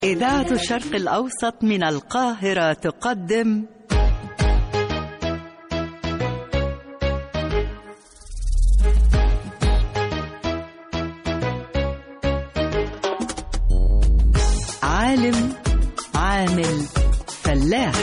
إذاعة الشرق الأوسط من القاهرة تقدم عالم عامل فلاح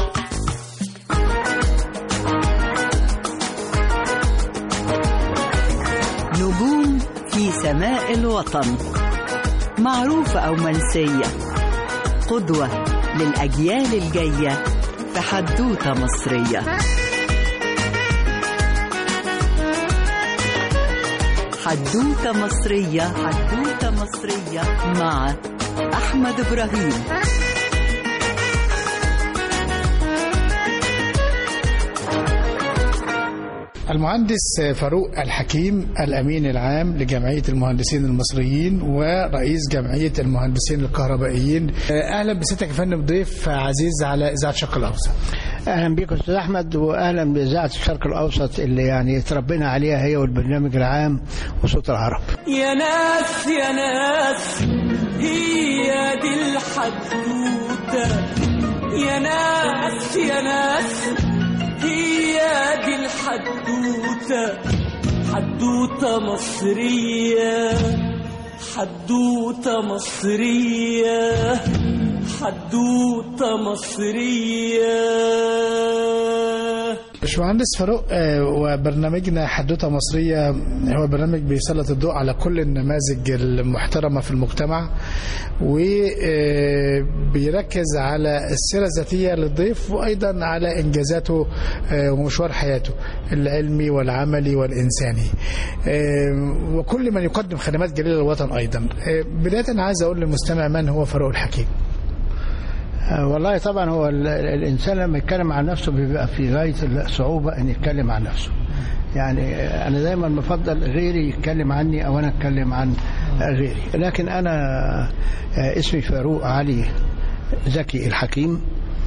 نجوم في سماء الوطن معروفة أو منسية قدوة للأجيال الجاية في حدوتة مصرية حدوتة مصرية حدوتة مصرية مع أحمد إبراهيم المهندس فاروق الحكيم الأمين العام لجمعية المهندسين المصريين ورئيس جمعية المهندسين الكهربائيين أهلا بستك يا فندم ضيف عزيز على إذاعة الشرق الأوسط اهلا بيك استاذ احمد واهلا باذاعه الشرق الاوسط اللي يعني تربينا عليها هي والبرنامج العام وصوت العرب يا ناس يا ناس هي دي الحدوتة يا ناس يا ناس هي دي الحدوتة حدوتة مصرية حدوتة مصرية حدوتة مصرية باشمهندس فاروق آه، وبرنامجنا حدوتة مصرية هو برنامج بيسلط الضوء على كل النماذج المحترمة في المجتمع وبيركز على السيرة الذاتية للضيف وأيضا على إنجازاته آه، ومشوار حياته العلمي والعملي والإنساني آه، وكل من يقدم خدمات جليلة للوطن أيضا آه، بداية عايز أقول للمستمع من هو فاروق الحكيم آه، والله طبعا هو ال- الانسان لما يتكلم عن نفسه بيبقى في غايه الصعوبه ان يتكلم عن نفسه يعني آه، انا دايما بفضل غيري يتكلم عني او انا اتكلم عن آه، غيري لكن انا آه، اسمي فاروق علي زكي الحكيم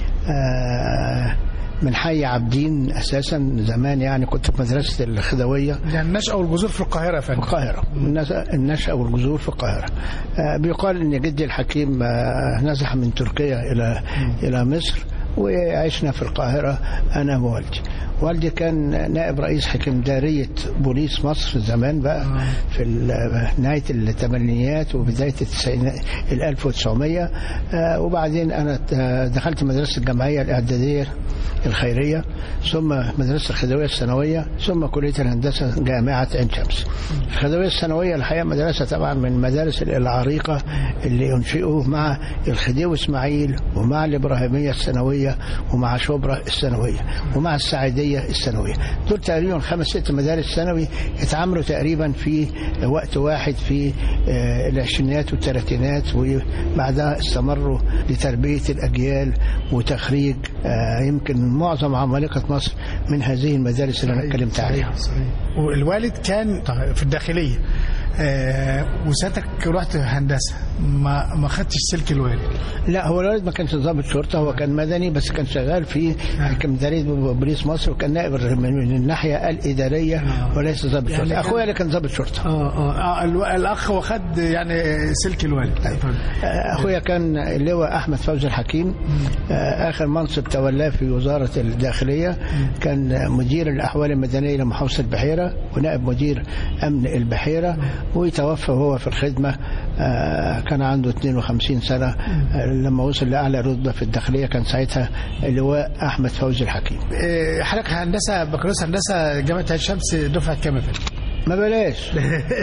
آه، من حي عابدين اساسا زمان يعني كنت في مدرسه الخدويه يعني النشأة والجذور في القاهرة يا فندم القاهرة النس- النشأة والجذور في القاهرة آه، بيقال أن جدي الحكيم آه، نزح من تركيا إلى إلى مصر وعشنا في القاهرة أنا ووالدي والدي كان نائب رئيس حكمدارية بوليس مصر زمان بقى في ال- نهاية الثمانينيات وبداية التسعينات ال 1900 آه، وبعدين أنا ت- دخلت مدرسة الجمعية الإعدادية الخيرية ثم مدرسة الخديوية الثانوية ثم كلية الهندسة جامعة عين شمس الخديوية الثانوية الحقيقة مدرسة طبعا من المدارس العريقة اللي ينشئوا مع الخديوي إسماعيل ومع الإبراهيمية الثانوية ومع شبرا الثانوية ومع السعيدية الثانوية دول تقريبا خمس ست مدارس ثانوي اتعملوا تقريبا في وقت واحد في آه، العشرينات والثلاثينات وبعدها استمروا لتربية الأجيال وتخريج آه، يمكن معظم عمالقة مصر من هذه المدارس اللي أنا اتكلمت عليها صحيح. والوالد كان في الداخلية آه، وساعتك رحت هندسة ما ما خدتش سلك الوالد لا هو الولد ما كانش ضابط شرطه هو كان مدني بس كان شغال في كمداريه بوليس مصر وكان نائب من الناحيه الاداريه وليس ضابط يعني شرطه كان- اخويا اللي كان ضابط شرطه اه اه, آه الو- الاخ واخد يعني سلك الوالد اخويا كان اللواء احمد فوزي الحكيم آه، اخر منصب تولاه في وزاره الداخليه كان مدير الاحوال المدنيه لمحافظه البحيره ونائب مدير امن البحيره وتوفى وهو في الخدمه آه، كان عنده 52 سنه آه، لما وصل لاعلى رتبه في الداخليه كان ساعتها اللواء احمد فوزي الحكيم آه، حضرتك هندسة بكالوريوس هندسة جامعة عين شمس دفعة كام يا فندم؟ ما بلاش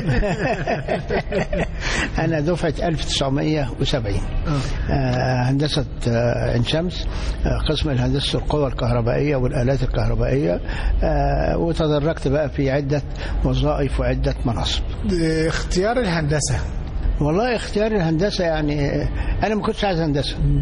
انا دفعه 1970 آه، هندسه آه، عين شمس آه، قسم الهندسه القوى الكهربائيه والالات الكهربائيه آه، وتدرجت بقى في عده وظائف وعده مناصب آه، اختيار الهندسة والله اختيار الهندسه يعني آه، انا ما كنتش عايز هندسه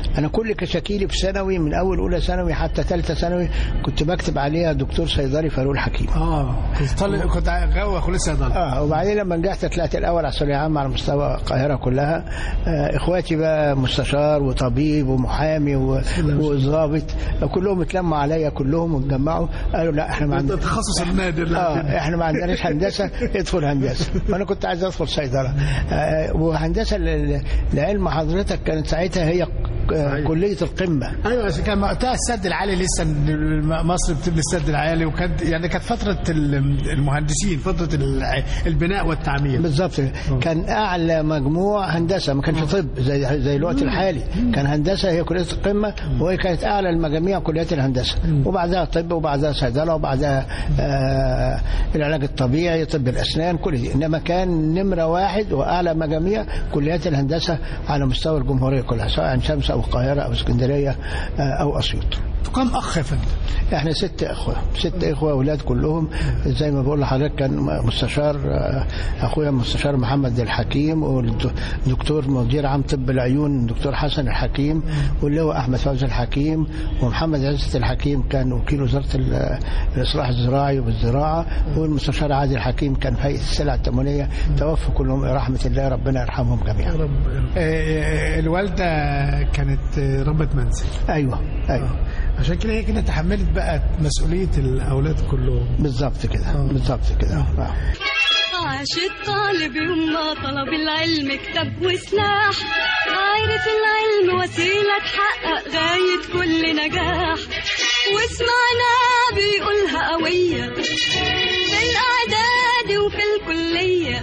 انا كل كشاكيلي في ثانوي من اول اولى ثانوي حتى ثالثه ثانوي كنت بكتب عليها دكتور صيدلي فاروق الحكيم اه كنت طالب كنت غاوي كليه صيدله اه وبعدين لما نجحت طلعت الاول على الثانويه عامه على مستوى القاهره كلها آه اخواتي بقى مستشار وطبيب ومحامي و- وضابط كلهم اتلموا عليا كلهم واتجمعوا قالوا لا احنا ما عندنا التخصص النادر لا. اه احنا ما عندناش هندسه ادخل هندسه وانا كنت عايز ادخل صيدله آه وهندسه ل- لعلم حضرتك كانت ساعتها هي آه، كليه القمه ايوه عشان كان وقتها السد العالي لسه مصر بتبني السد العالي وكانت يعني كانت فتره المهندسين فتره الع- البناء والتعمير بالظبط كان اعلى مجموع هندسه ما كانش طب زي زي الوقت الحالي كان هندسه هي كليه القمه وهي كانت اعلى المجاميع كليات الهندسه وبعدها طب وبعدها صيدله وبعدها آه العلاج الطبيعي طب الاسنان كل دي انما كان نمره واحد واعلى مجاميع كليات الهندسه على مستوى الجمهوريه كلها سواء عين شمس او القاهره او اسكندريه آه او اسيوط كم اخ يا فندم احنا ست اخوه ست اخوه اولاد كلهم زي ما بقول لحضرتك كان مستشار آه، اخويا مستشار محمد الحكيم والدكتور مدير عام طب العيون الدكتور حسن الحكيم واللي هو احمد فوزي الحكيم ومحمد عزت الحكيم كان وكيل وزاره ال- الاصلاح الزراعي والزراعه والمستشار عادل الحكيم كان في هيئه السلع التموينيه توفوا كلهم رحمه الله ربنا يرحمهم جميعا آه، الوالده كانت آه، ربة منزل ايوه ايوه عشان كده هي كده تحملت بقى مسؤوليه الاولاد كلهم بالظبط كده بالظبط كده آه. عاش الطالب يوم ما طلب العلم كتاب وسلاح عارف العلم وسيلة تحقق غاية كل نجاح واسمعنا بيقولها قوية في الإعداد وفي الكلية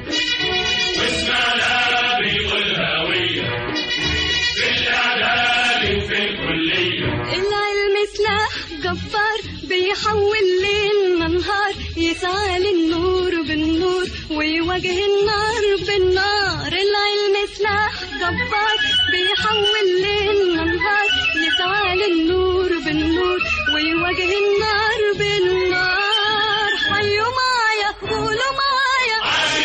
العلم سلاح جبار بيحول ليل نهار يسعى للنور بالنور ويواجه النار بالنار العلم سلاح جبار بيحول ليل نهار يسعى للنور بالنور ويواجه النار بالنار حيوا معايا قولوا معايا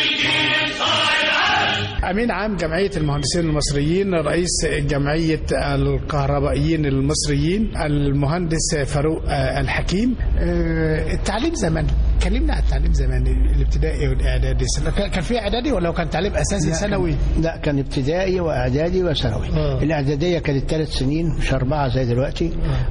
امين عام جمعيه المهندسين المصريين رئيس جمعيه الكهربائيين المصريين المهندس فاروق آه، الحكيم آه، التعليم زمان كلمنا عن التعليم زمان الابتدائي والاعدادي كان كان في اعدادي ولا كان تعليم اساسي لا، ثانوي كان- لا كان ابتدائي واعدادي وثانوي آه. الاعداديه كانت ثلاث سنين مش اربعه زي دلوقتي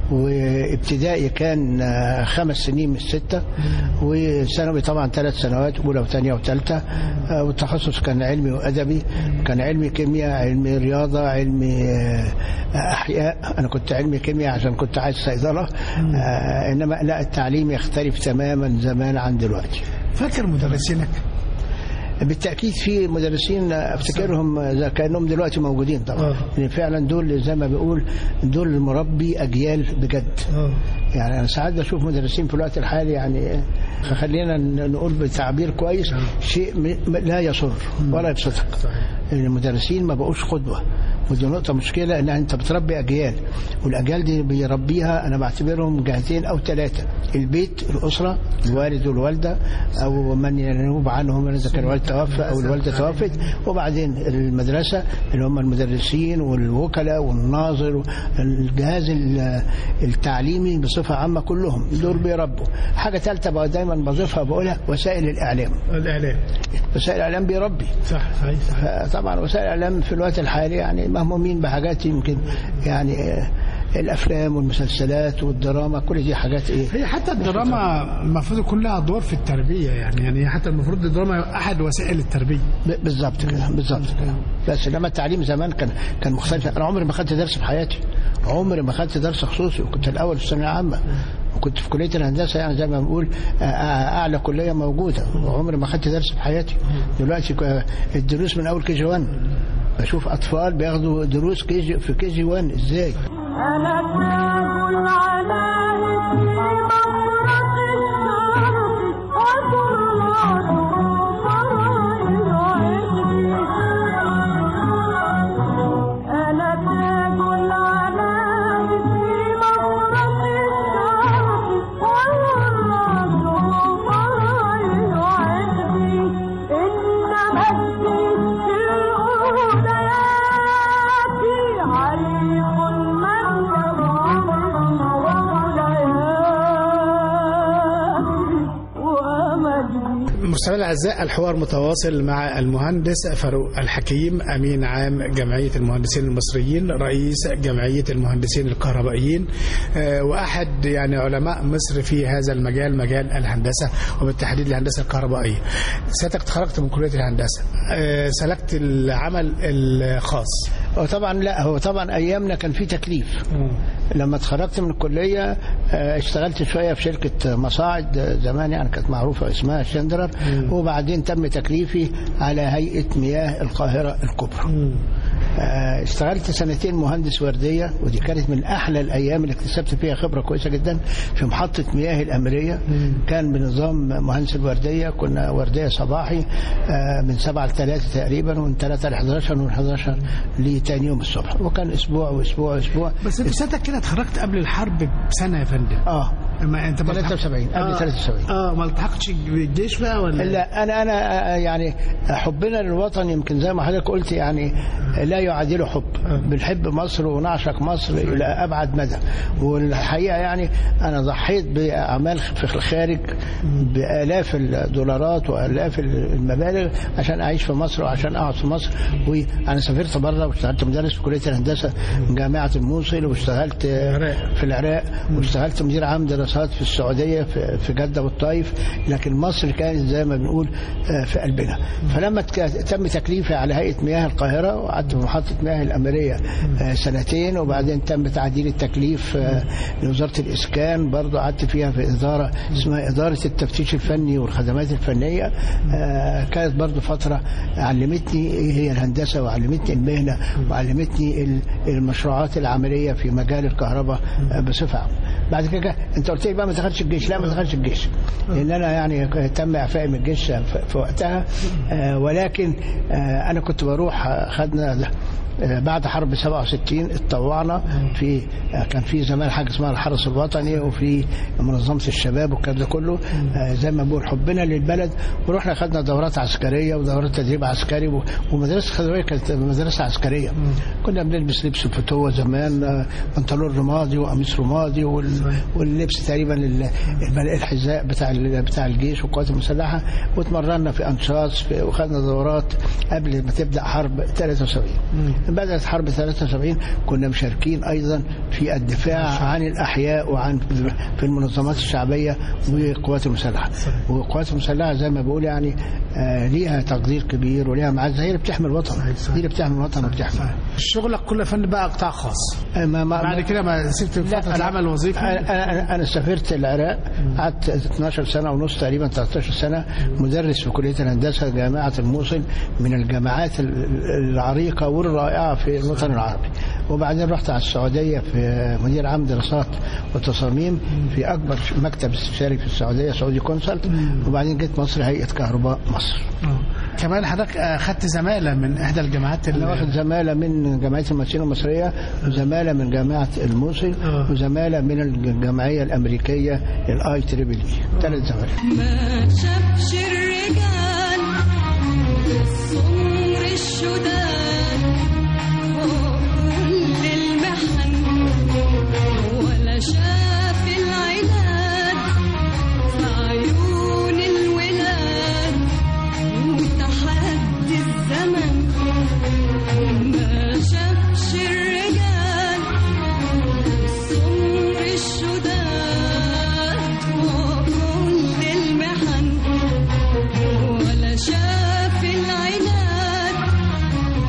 وابتدائي كان آه، خمس سنين مش سته وثانوي طبعا ثلاث سنوات اولى وثانيه وثالثه آه، والتخصص كان علمي وادبي كان علمي كيمياء علمي رياضه علمي آه، احياء انا كنت علمي كيمياء عشان كنت عايز صيدله آه، انما لا التعليم يختلف تماما زمان عن دلوقتي فاكر مدرسينك بالتاكيد في مدرسين افتكرهم اذا كانهم دلوقتي موجودين طبعا لان فعلا دول زي ما بيقول دول مربي اجيال بجد يعني انا ساعات بشوف مدرسين في الوقت الحالي يعني خلينا نقول بتعبير كويس شيء م- لا يسر ولا يبسطك المدرسين ما بقوش قدوه ودي نقطة مشكلة ان انت بتربي اجيال والاجيال دي بيربيها انا بعتبرهم جهتين او ثلاثة البيت الاسرة الوالد والوالدة او من ينوب عنهم اذا كان الوالد توفى او الوالدة توفت وبعدين المدرسة اللي هم المدرسين والوكلاء والناظر الجهاز ال- التعليمي بصفة عامة كلهم دول بيربوا حاجة ثالثة بقى دايما بضيفها بقولها وسائل الاعلام الاعلام وسائل الاعلام بيربي صح صحيح صح. طبعا وسائل الاعلام في الوقت الحالي يعني مهمومين بحاجات يمكن يعني آه، الافلام والمسلسلات والدراما كل دي حاجات ايه هي حتى الدراما المفروض يكون لها دور في التربيه يعني يعني حتى المفروض الدراما احد وسائل التربيه ب- بالظبط كده بالظبط كده بس انما التعليم زمان كان كان مختلف انا عمري ما خدت درس في حياتي عمري ما خدت درس خصوصي وكنت الاول في الثانويه العامه وكنت في كليه الهندسه يعني زي ما بنقول آه، آه، اعلى كليه موجوده وعمري ما خدت درس في حياتي دلوقتي ك- الدروس من اول كي جي 1 بشوف اطفال بياخدوا دروس كي جي في كي جي 1 ازاي أنا تاج العلاء في مفرق الشرق وطلعت فرائض عشقي أنا تاج العلاء في مفرق الشرق وطلعت فرائض عشقي إن مجدي في الأوليات عريق مستمعينا الاعزاء الحوار متواصل مع المهندس فاروق الحكيم امين عام جمعيه المهندسين المصريين رئيس جمعيه المهندسين الكهربائيين آه، واحد يعني علماء مصر في هذا المجال مجال الهندسه وبالتحديد الهندسه الكهربائيه. سيادتك تخرجت من كليه الهندسه آه، سلكت العمل الخاص. هو طبعا لا هو طبعا ايامنا كان في تكليف لما اتخرجت من الكليه آه، اشتغلت شويه في شركه مصاعد آه، زمان يعني كانت معروفه اسمها شندرر وبعدين تم تكليفي على هيئه مياه القاهره الكبرى آه، اشتغلت سنتين مهندس ورديه ودي كانت من احلى الايام اللي اكتسبت فيها خبره كويسه جدا في محطه مياه الاميريه كان بنظام مهندس الورديه كنا ورديه صباحي آه، من 7 ل 3 تقريبا ومن 3 ل 11 ومن 11 لتاني يوم الصبح وكان اسبوع واسبوع واسبوع بس انت سيادتك كده اتخرجت قبل الحرب بسنه يا فندم. اه ما انت ما 73 قبل آه، 73 اه ما التحقتش بالجيش بقى ولا لا انا انا يعني حبنا للوطن يمكن زي ما حضرتك قلت يعني لا يعادله حب بنحب مصر ونعشق مصر الى ابعد مدى والحقيقه يعني انا ضحيت باعمال في الخارج بالاف الدولارات والاف المبالغ عشان اعيش في مصر وعشان اقعد في مصر وانا سافرت بره واشتغلت مدرس في كليه الهندسه من جامعه الموصل واشتغلت في العراق واشتغلت مدير عام دراسات في السعوديه في في جده والطائف لكن مصر كانت زي ما بنقول آه، في قلبنا فلما تك- تم تكليفي على هيئه مياه القاهره وقعدت في محطه مياه الاميريه آه، سنتين وبعدين تم تعديل التكليف آه، لوزاره الاسكان برضو قعدت فيها في اداره اسمها اداره التفتيش الفني والخدمات الفنيه آه، كانت برضو فتره علمتني ايه هي الهندسه وعلمتني المهنه وعلمتني ال- المشروعات العمليه في مجال الكهرباء آه، بصفه عامه بعد كده انت قلت لي بقى ما دخلتش الجيش لا ما دخلتش الجيش لان انا يعني تم اعفائي من الجيش في في وقتها آه، ولكن آه، انا كنت بروح آه، خدنا ده آه، بعد حرب 67 اتطوعنا في آه، كان في زمان حاجه اسمها الحرس الوطني وفي منظمه الشباب والكلام ده كله آه، زي ما بقول حبنا للبلد ورحنا خدنا دورات عسكريه ودورات تدريب عسكري و- ومدرسه خدويه كانت مدرسه عسكريه كنا بنلبس لبس فتوه زمان آه، بنطلون رمادي وقميص رمادي وال- واللبس تقريبا ال- البل- الحذاء بتاع ال- بتاع الجيش والقوات المسلحه واتمرنا في انشاط في- وخدنا دورات قبل ما تبدا حرب 73 بدات حرب 73 كنا مشاركين ايضا في الدفاع عن الاحياء وعن في المنظمات الشعبيه والقوات المسلحه والقوات المسلحه زي ما بقول يعني آه، ليها تقدير كبير وليها معزه هي اللي بتحمي الوطن هي اللي بتحمي الوطن وبتحمي شغلك كله يا فندم بقى قطاع خاص آه، ما ما بعد كده ما سبت لا، فتره أنا- العمل الوظيفي انا انا انا سافرت العراق قعدت 12 سنه ونص تقريبا 13 سنه مدرس في كليه الهندسه جامعه الموصل من الجامعات ال- العريقه والرائعه في الوطن العربي وبعدين رحت على السعوديه في مدير عام دراسات وتصاميم في اكبر مكتب استشاري في السعوديه سعودي كونسلت وبعدين جيت مصر هيئه كهرباء مصر آه. كمان حضرتك آه، خدت زماله من احدى الجامعات انا ال- واخد زماله من جمعيه المهندسين المصريه وزماله من جامعه الموصل آه. وزماله من الجمعيه الامريكيه الاي تريبل اي ثلاث زمالات ما شافش الرجال السمر الشداد فوق كل المحن ولا شاف العناد في عيون الولاد وتحدي الزمن ما شافش الرجال السمر الشداد وكل المحن ولا شاف العناد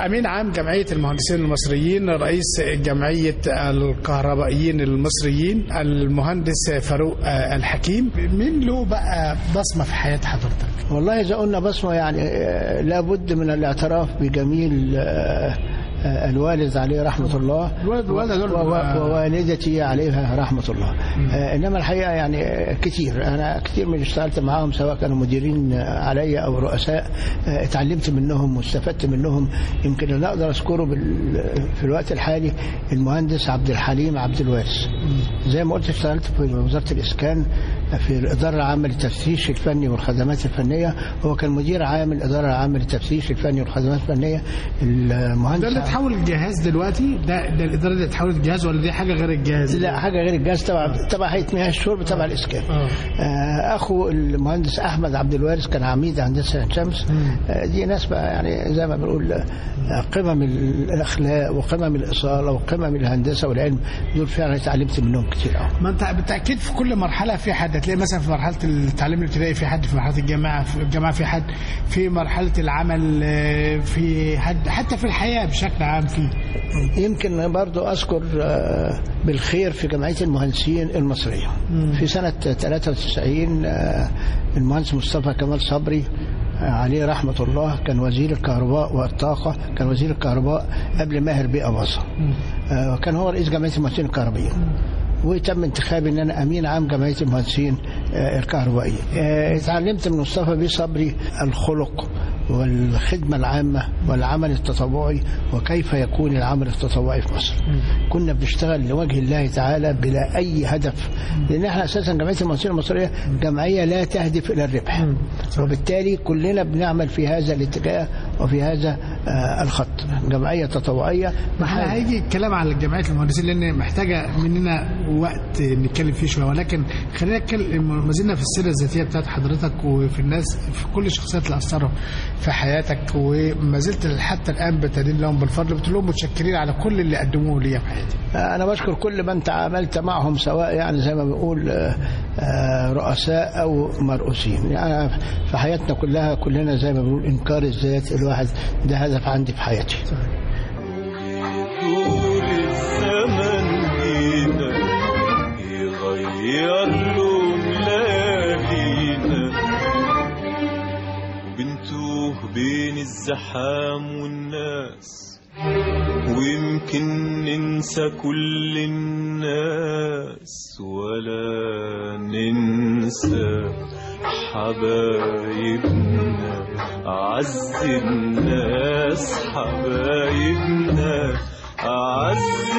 امين عام جمعيه المهندسين المصريين رئيس جمعيه الكهربائيين المصريين المهندس فاروق آه، الحكيم مين له بقى بصمه في حياه حضرتك والله إذا قلنا بصمة يعني آه، لابد من الاعتراف بجميل آه، آه، الوالد عليه رحمة الله الوالد والوالدة دول و- و- آه، ووالدتي عليها رحمة الله آه، إنما الحقيقة يعني آه، كتير أنا كتير من اللي اشتغلت معاهم سواء كانوا مديرين آه، عليا أو رؤساء آه، اتعلمت منهم واستفدت منهم يمكن اللي أقدر أذكره بال- في الوقت الحالي المهندس عبد الحليم عبد الوارث زي ما قلت اشتغلت في وزارة الإسكان في الإدارة العامة للتفتيش الفني والخدمات الفنية هو كان مدير عام الإدارة العامة للتفتيش الفني والخدمات الفنية المهندس ده اللي اتحول الجهاز دلوقتي ده ده الاداره اللي اتحولت الجهاز ولا دي حاجه غير الجهاز لا حاجه غير الجهاز تبع تبع هيئه مياه الشرب تبع الاسكان اه آه، اخو المهندس احمد عبد الوارث كان عميد هندسه عين شمس آه، دي ناس بقى يعني زي ما بنقول آه، قمم الاخلاق وقمم الاصاله وقمم الهندسه والعلم دول فعلا اتعلمت منهم كتير قوي ما انت بالتاكيد في كل مرحله في حد هتلاقي مثلا في مرحله التعليم الابتدائي في حد في مرحله الجامعه في الجامعه في حد في مرحله العمل آه، في حد حتى في الحياه بشكل عام في يمكن برضو أذكر آه، بالخير في جمعية المهندسين المصرية في سنة 93 آه، المهندس مصطفى كمال صبري آه، عليه رحمة الله كان وزير الكهرباء والطاقة كان وزير الكهرباء قبل ماهر بيه أباظة آه، وكان هو رئيس جمعية المهندسين الكهربائيين وتم انتخابي ان انا امين عام جمعيه المهندسين آه، الكهربائيين. آه، اتعلمت من مصطفى بيه صبري الخلق والخدمه العامه والعمل التطوعي وكيف يكون العمل التطوعي في مصر. كنا بنشتغل لوجه الله تعالى بلا اي هدف لان احنا اساسا جمعيه المهندسين المصريه جمعيه لا تهدف الى الربح. وبالتالي كلنا بنعمل في هذا الاتجاه وفي هذا آه، الخط. جمعيه تطوعيه ما احنا هيجي الكلام على جمعيه المهندسين لان محتاجه مننا وقت نتكلم فيه شويه ولكن خلينا نتكلم ما زلنا في السيره الذاتيه بتاعت حضرتك وفي الناس في كل الشخصيات اللي اثروا في حياتك وما زلت حتى الان بتدين لهم بالفضل بتقول لهم متشكرين على كل اللي قدموه ليا في حياتي أنا بشكر كل من تعاملت معهم سواء يعني زي ما بنقول آه، آه، رؤساء أو مرؤوسين يعني في حياتنا كلها كلنا زي ما بنقول إنكار الذات الواحد ده هدف عندي في حياتي طول الزمن بينا يغير لهم ليالينا وبنتوه بين الزحام والناس ويمكن ننسى كل الناس ولا ننسى حبايبنا أعز الناس حبايبنا أعز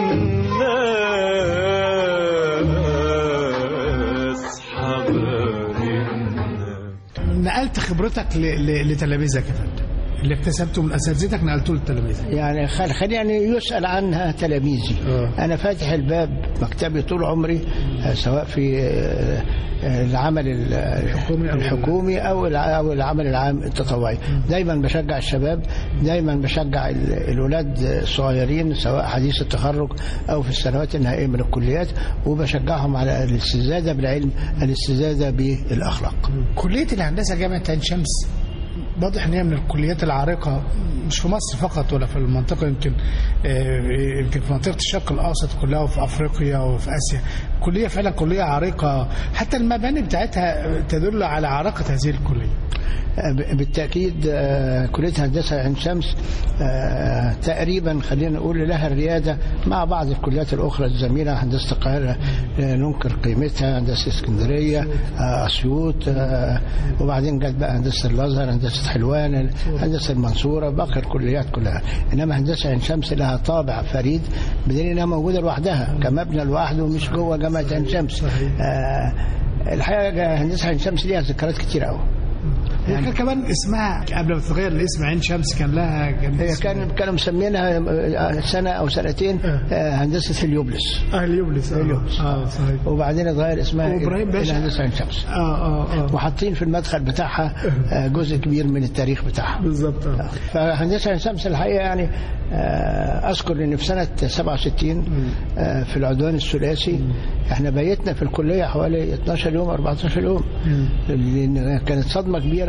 الناس حبايبنا نقلت خبرتك ل- ل- لتلاميذك يا فندم اللي اكتسبته من اساتذتك نقلته للتلاميذ يعني خل خلي يعني يسأل عنها تلاميذي آه. أنا فاتح الباب مكتبي طول عمري آه، سواء في آه، آه، العمل ال- الحكومي أو- الحكومي أو الع- أو العمل العام التطوعي دايما بشجع الشباب دايما بشجع ال- الأولاد الصغيرين سواء حديث التخرج أو في السنوات النهائية من الكليات وبشجعهم على الاستزادة بالعلم الاستزادة بالأخلاق كليه الهندسه جامعه عين شمس واضح ان هي من الكليات العريقه مش في مصر فقط ولا في المنطقه يمكن آه، يمكن في منطقه الشرق الاوسط كلها وفي افريقيا وفي اسيا كليه فعلا كليه عريقه حتى المباني بتاعتها تدل على عراقه هذه الكليه بالتأكيد آه، كلية هندسة عين شمس آه، تقريبا خلينا نقول لها الريادة مع بعض الكليات الأخرى الزميلة هندسة القاهرة آه، ننكر قيمتها هندسة اسكندرية آه، أسيوط آه، وبعدين جت بقى هندسة الأزهر هندسة حلوان هندسة المنصورة باقي الكليات كلها إنما هندسة عين شمس لها طابع فريد بدليل إنها موجودة لوحدها كمبنى لوحده مش جوه جامعة عين شمس آه، الحقيقة هندسة عين شمس ليها ذكريات كتير قوي هي كان كمان اسمها قبل ما تتغير الاسم عين شمس كان لها كان هي اسم- كان كانوا مسمينها سنه او سنتين آه، هندسه اليوبلس اه اليوبلس اه اليوبلس. اه صحيح وبعدين اتغير اسمها وإبراهيم إلى باشا. هندسه عين شمس اه اه اه وحاطين في المدخل بتاعها آه، جزء كبير من التاريخ بتاعها بالظبط آه. فهندسه عين شمس الحقيقه يعني آه، اذكر ان في سنه 67 آه، في العدوان الثلاثي احنا بيتنا في الكليه حوالي 12 يوم 14 يوم لان كانت صدمه كبيره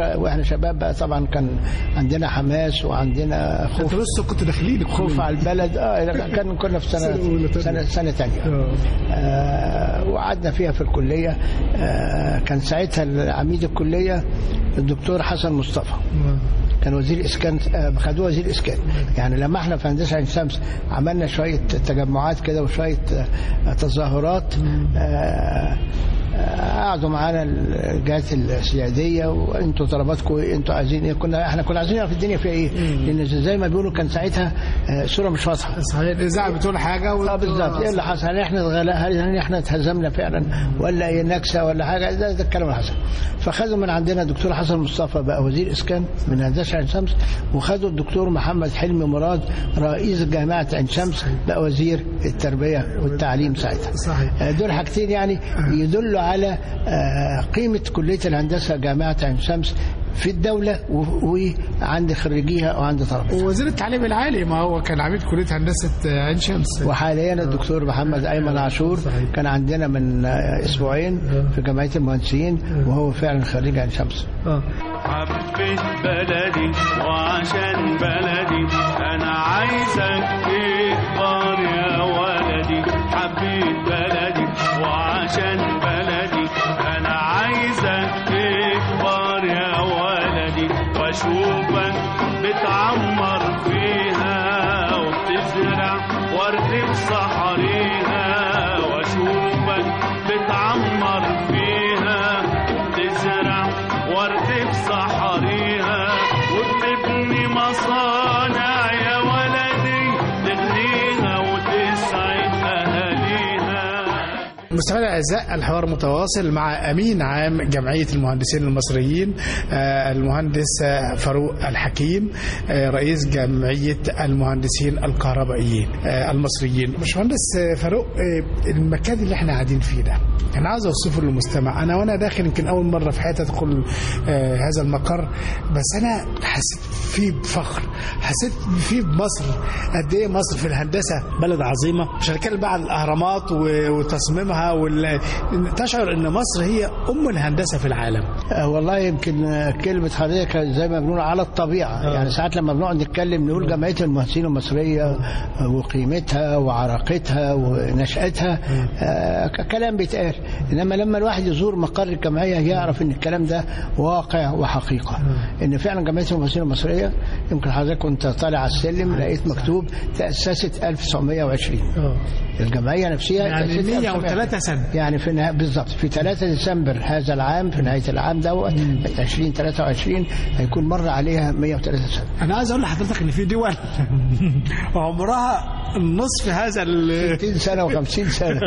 واحنا شباب بقى طبعا كان عندنا حماس وعندنا خوف انتوا لسه كنتوا داخلين خوف على البلد اه لا، كان كنا في سنة أولى سنه تانية. سنه سنه ثانيه آه. آه وقعدنا فيها في الكليه آه كان ساعتها عميد الكليه الدكتور حسن مصطفى كان وزير اسكان آه، خدوه وزير اسكان يعني لما احنا في هندسه عين شمس عملنا شويه تجمعات كده وشويه آه، تظاهرات آه، آه، قعدوا معانا الجهات السياديه وانتوا طلباتكم ايه انتوا عايزين ايه كنا احنا كنا عايزين نعرف الدنيا فيها ايه لان زي ما بيقولوا كان ساعتها آه، صوره مش واضحه صحيح الاذاعه بتقول حاجه اه وانتوا- بالظبط ايه اللي حصل؟ هل احنا اتغلا هل احنا اتهزمنا فعلا ولا ايه نكسه ولا حاجه ده, ده الكلام اللي حصل فخدوا من عندنا الدكتور حسن مصطفى بقى وزير اسكان من هندسه عين شمس وخدوا الدكتور محمد حلمي مراد رئيس جامعه عين شمس بقى وزير التربيه والتعليم ساعتها صحيح. آه، دول حاجتين يعني يدلوا على آه، قيمه كليه الهندسه جامعه عين شمس في الدوله و- وعند خريجيها وعند طلبتها ووزير التعليم العالي ما هو كان عميد كليه هندسه عين شمس وحاليا الدكتور محمد ايمن عاشور صحيح. كان عندنا من آه، اسبوعين في جمعيه المهندسين وهو فعلا خريج عين شمس اه حبيت بلدي وعشان بلدي انا عايزك تكبر يا ولدي حبيت بلدي وعشان بلدي انا عايزك تكبر يا ولدي واشوفك بتعمر فيها وبتزرع ورد بصحريها واشوفك بتعمر فيها وبتزرع ورد بصحريها وبتبني مصانع يا ولدي تغنيها وتسعد اهاليها مستمعينا الاعزاء الحوار متواصل مع امين عام جمعيه المهندسين المصريين آه، المهندس آه، فاروق الحكيم آه، رئيس جمعيه المهندسين الكهربائيين آه، المصريين باشمهندس آه، فاروق آه، المكان اللي احنا قاعدين فيه ده انا عاوز اوصفه للمستمع انا وانا داخل يمكن اول مره في حياتي ادخل آه، هذا المقر بس انا حسيت فيه بفخر حسيت فيه بمصر قد ايه مصر في الهندسه بلد عظيمه مش هنتكلم بقى عن الاهرامات و- وتصميمها وال... تشعر ان مصر هي ام الهندسه في العالم آه، والله يمكن آه، كلمة حضرتك زي ما بنقول على الطبيعة يعني ساعات لما بنقعد نتكلم نقول جمعية المهندسين المصرية آه، وقيمتها وعراقتها ونشأتها آه، ك- كلام بيتقال إنما لما الواحد يزور مقر الجمعية يعرف إن الكلام ده واقع وحقيقة إن فعلا جمعية المهندسين المصرية يمكن حضرتك كنت طالع على السلم لقيت مكتوب تأسست 1920 الجمعية نفسها يعني تأسست 103 سنة. يعني في نهاية بالظبط في 3 ديسمبر هذا العام في نهاية العام دوت 2023 هيكون مر عليها 103 سنة انا عايز اقول لحضرتك ان في دول عمرها نصف هذا ال 60 سنة و50 سنة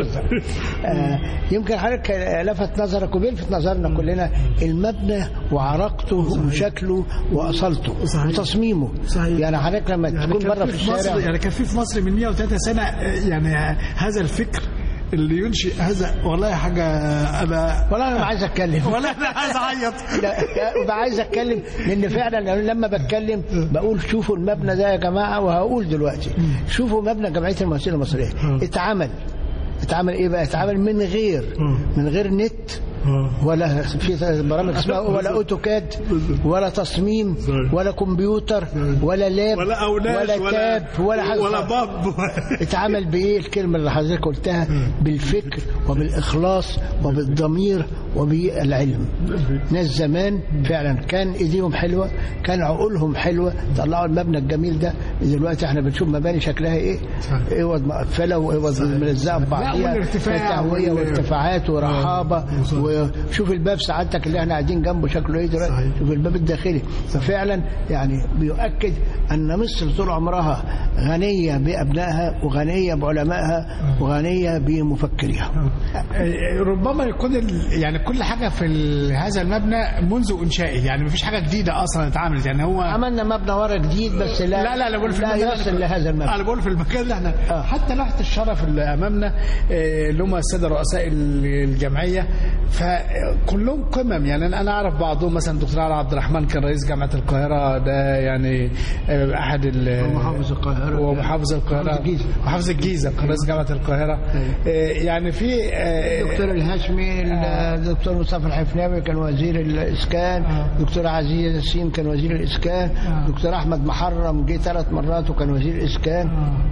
آه يمكن حضرتك لفت نظرك وبيلفت نظرنا كلنا المبنى وعراقته وشكله وأصالته صحيح. وتصميمه صحيح. يعني حضرتك لما تكون كان بره في في مصر الشارع يعني كان في في مصر من 103 سنه آه، يعني هذا الفكر اللي ينشئ هذا والله حاجه انا والله أنا ما عايز أتكلم ولا انا عايز اعيط لا لا، وبقى عايز اتكلم لان فعلا لما بتكلم بقول شوفوا المبنى ده يا جماعه وهقول دلوقتي شوفوا مبنى جمعيه المهندسين المصريه اتعمل اتعمل ايه بقى اتعمل من غير من غير نت ولا في برامج اسمها ولا اوتوكاد ولا تصميم ولا كمبيوتر ولا لاب ولا اوناش ولا تاب ولا حاجه ولا خالص. باب اتعمل بايه الكلمه اللي حضرتك قلتها بالفكر وبالاخلاص وبالضمير وبالعلم ناس زمان فعلا كان ايديهم حلوه كان عقولهم حلوه طلعوا المبنى الجميل ده دلوقتي احنا بنشوف مباني شكلها ايه اوض مقفله واوض ملزقه ببعضيها والارتفاع تهويه وال- وارتفاعات ورحابه وشوف الباب سعادتك اللي احنا قاعدين جنبه شكله ايه دلوقتي صحيح. شوف الباب الداخلي ففعلا يعني بيؤكد ان مصر طول عمرها غنيه بابنائها وغنيه بعلمائها وغنيه بمفكريها آه، ربما يكون ال- يعني كل حاجه في ال- هذا المبنى منذ انشائه يعني مفيش حاجه جديده اصلا اتعملت يعني هو عملنا مبنى ورا جديد بس لا لا لا لا بقول في لا المكان يصل اللي- لهذا المبنى انا بقول في المكان اللي احنا آه. حتى لوحه الشرف اللي امامنا آه، اللي هم الساده رؤساء ال- الجمعيه فكلهم قمم يعني انا أنا اعرف بعضهم مثلا دكتور علي عبد الرحمن كان رئيس جامعه القاهره ده يعني آه، احد ال- ومحافظ القاهرة. ومحافظ القاهره محافظ الجيزة. محافظ الجيزه كان رئيس جامعه القاهره آه، يعني في آه، الدكتور الهاشمي دكتور مصطفى الحفناوي كان وزير الاسكان دكتور عزيز ياسين كان وزير الاسكان دكتور احمد محرم جه ثلاث مرات وكان وزير الاسكان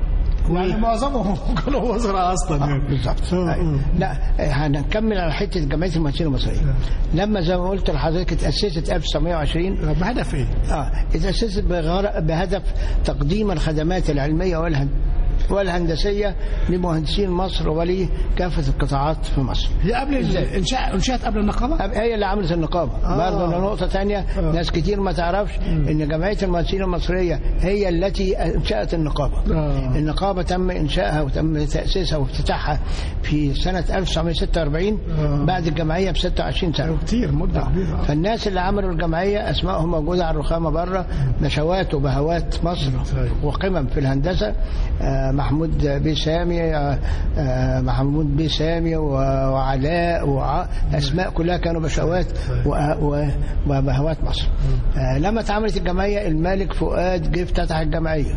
يعني معظمهم كانوا وزراء اصلا يعني بالظبط أيوة. لا هنكمل على حته جمعيه المهندسين المصريه لما زي ما قلت لحضرتك اتاسست 1920 بهدف ايه؟ اه اتاسست بغر- بهدف تقديم الخدمات العلميه والهن والهندسيه لمهندسين مصر ولكافه القطاعات في مصر هي قبل الانشاء انشات قبل النقابه؟ أب- هي اللي عملت النقابه آه. برضه نقطه ثانيه آه. ناس كتير ما تعرفش ان جمعيه المهندسين المصريه هي التي انشات النقابه آه. النقابه تم انشائها وتم تاسيسها وافتتاحها في سنه 1946 آه. بعد الجمعيه ب 26 سنه كتير مده كبيره آه. فالناس اللي عملوا الجمعيه اسمائهم موجوده على الرخامه بره نشوات وبهوات مصر صحيح. وقمم في الهندسه آه، محمود بيه سامي آه، آه، محمود بيه سامي و- وعلاء وع- اسماء كلها كانوا بشوات و- و- وبهوات مصر آه، لما اتعملت الجمعيه الملك فؤاد جه افتتح الجمعيه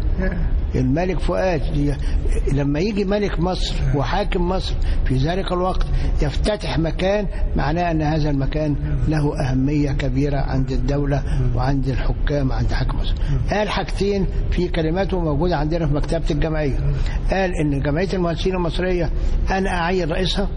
الملك فؤاد ي- لما يجي ملك مصر وحاكم مصر في ذلك الوقت يفتتح مكان معناه ان هذا المكان له اهميه كبيره عند الدوله وعند الحكام وعند حاكم مصر. قال حاجتين في كلماته موجوده عندنا في مكتبه الجمعيه. قال ان جمعيه المهندسين المصريه انا اعين رئيسها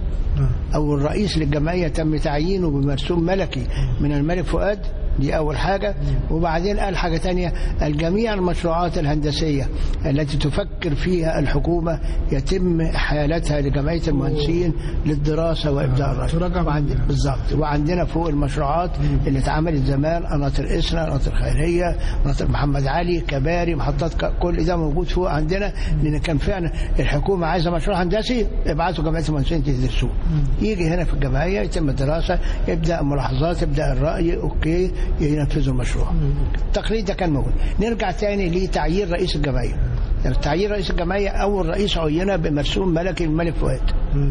او الرئيس للجمعيه تم تعيينه بمرسوم ملكي من الملك فؤاد دي أول حاجة وبعدين قال حاجة تانية الجميع المشروعات الهندسية التي تفكر فيها الحكومة يتم إحالتها لجمعية المهندسين للدراسة وإبداء الرأي تراجع وعند- بالظبط وعندنا فوق المشروعات اللي اتعملت زمان قناطر إسنا قناطر خيرية قناطر محمد علي كباري محطات ك- كل ده موجود فوق عندنا لأن كان فعلا الحكومة عايزة مشروع هندسي ابعتوا جمعية المهندسين تدرسوه يجي هنا في الجمعية يتم الدراسة يبدأ ملاحظات يبدأ الرأي أوكي ينفذوا المشروع التقليد ده كان موجود نرجع تاني لتعيين رئيس الجمعية تعيين رئيس الجمعية أول رئيس عين بمرسوم ملكي الملك فؤاد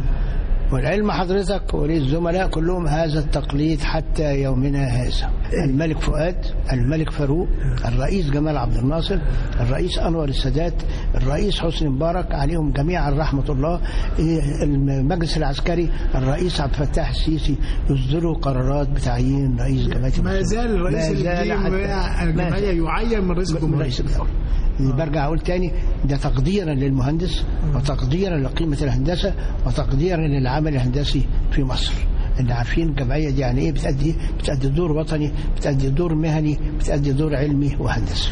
والعلم حضرتك وللزملاء كلهم هذا التقليد حتى يومنا هذا الملك فؤاد الملك فاروق الرئيس جمال عبد الناصر الرئيس أنور السادات الرئيس حسني مبارك عليهم جميعا رحمة الله إيه، المجلس العسكري الرئيس عبد الفتاح السيسي يصدروا قرارات بتعيين رئيس جمعية ما المهندسين. زال الرئيس ما زال الجمعية حتى- الجمعية ما زال. يعين من رئيس من الجمهورية رئيس الدولة برجع أقول تاني ده تقديرا للمهندس وتقديرا لقيمة الهندسة وتقديرا للعمل الهندسي في مصر اللي عارفين الجمعية دي يعني ايه بتأدي بتأدي دور وطني بتأدي دور مهني بتأدي دور علمي وهندسي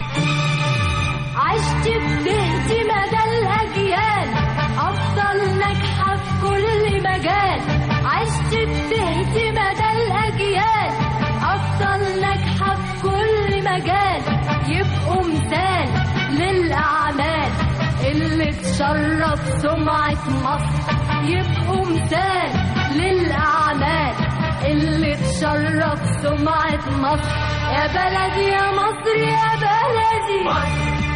عشت بدهت مدى الأجيال أفضل ناجحة في كل مجال عشت بدهت مدى الأجيال أفضل ناجحة في كل مجال يبقوا مثال للأعمال اللي تشرف سمعة مصر يبقوا مثال للأعمال اللي تشرف سمعة مصر يا بلدي يا مصر يا بلدي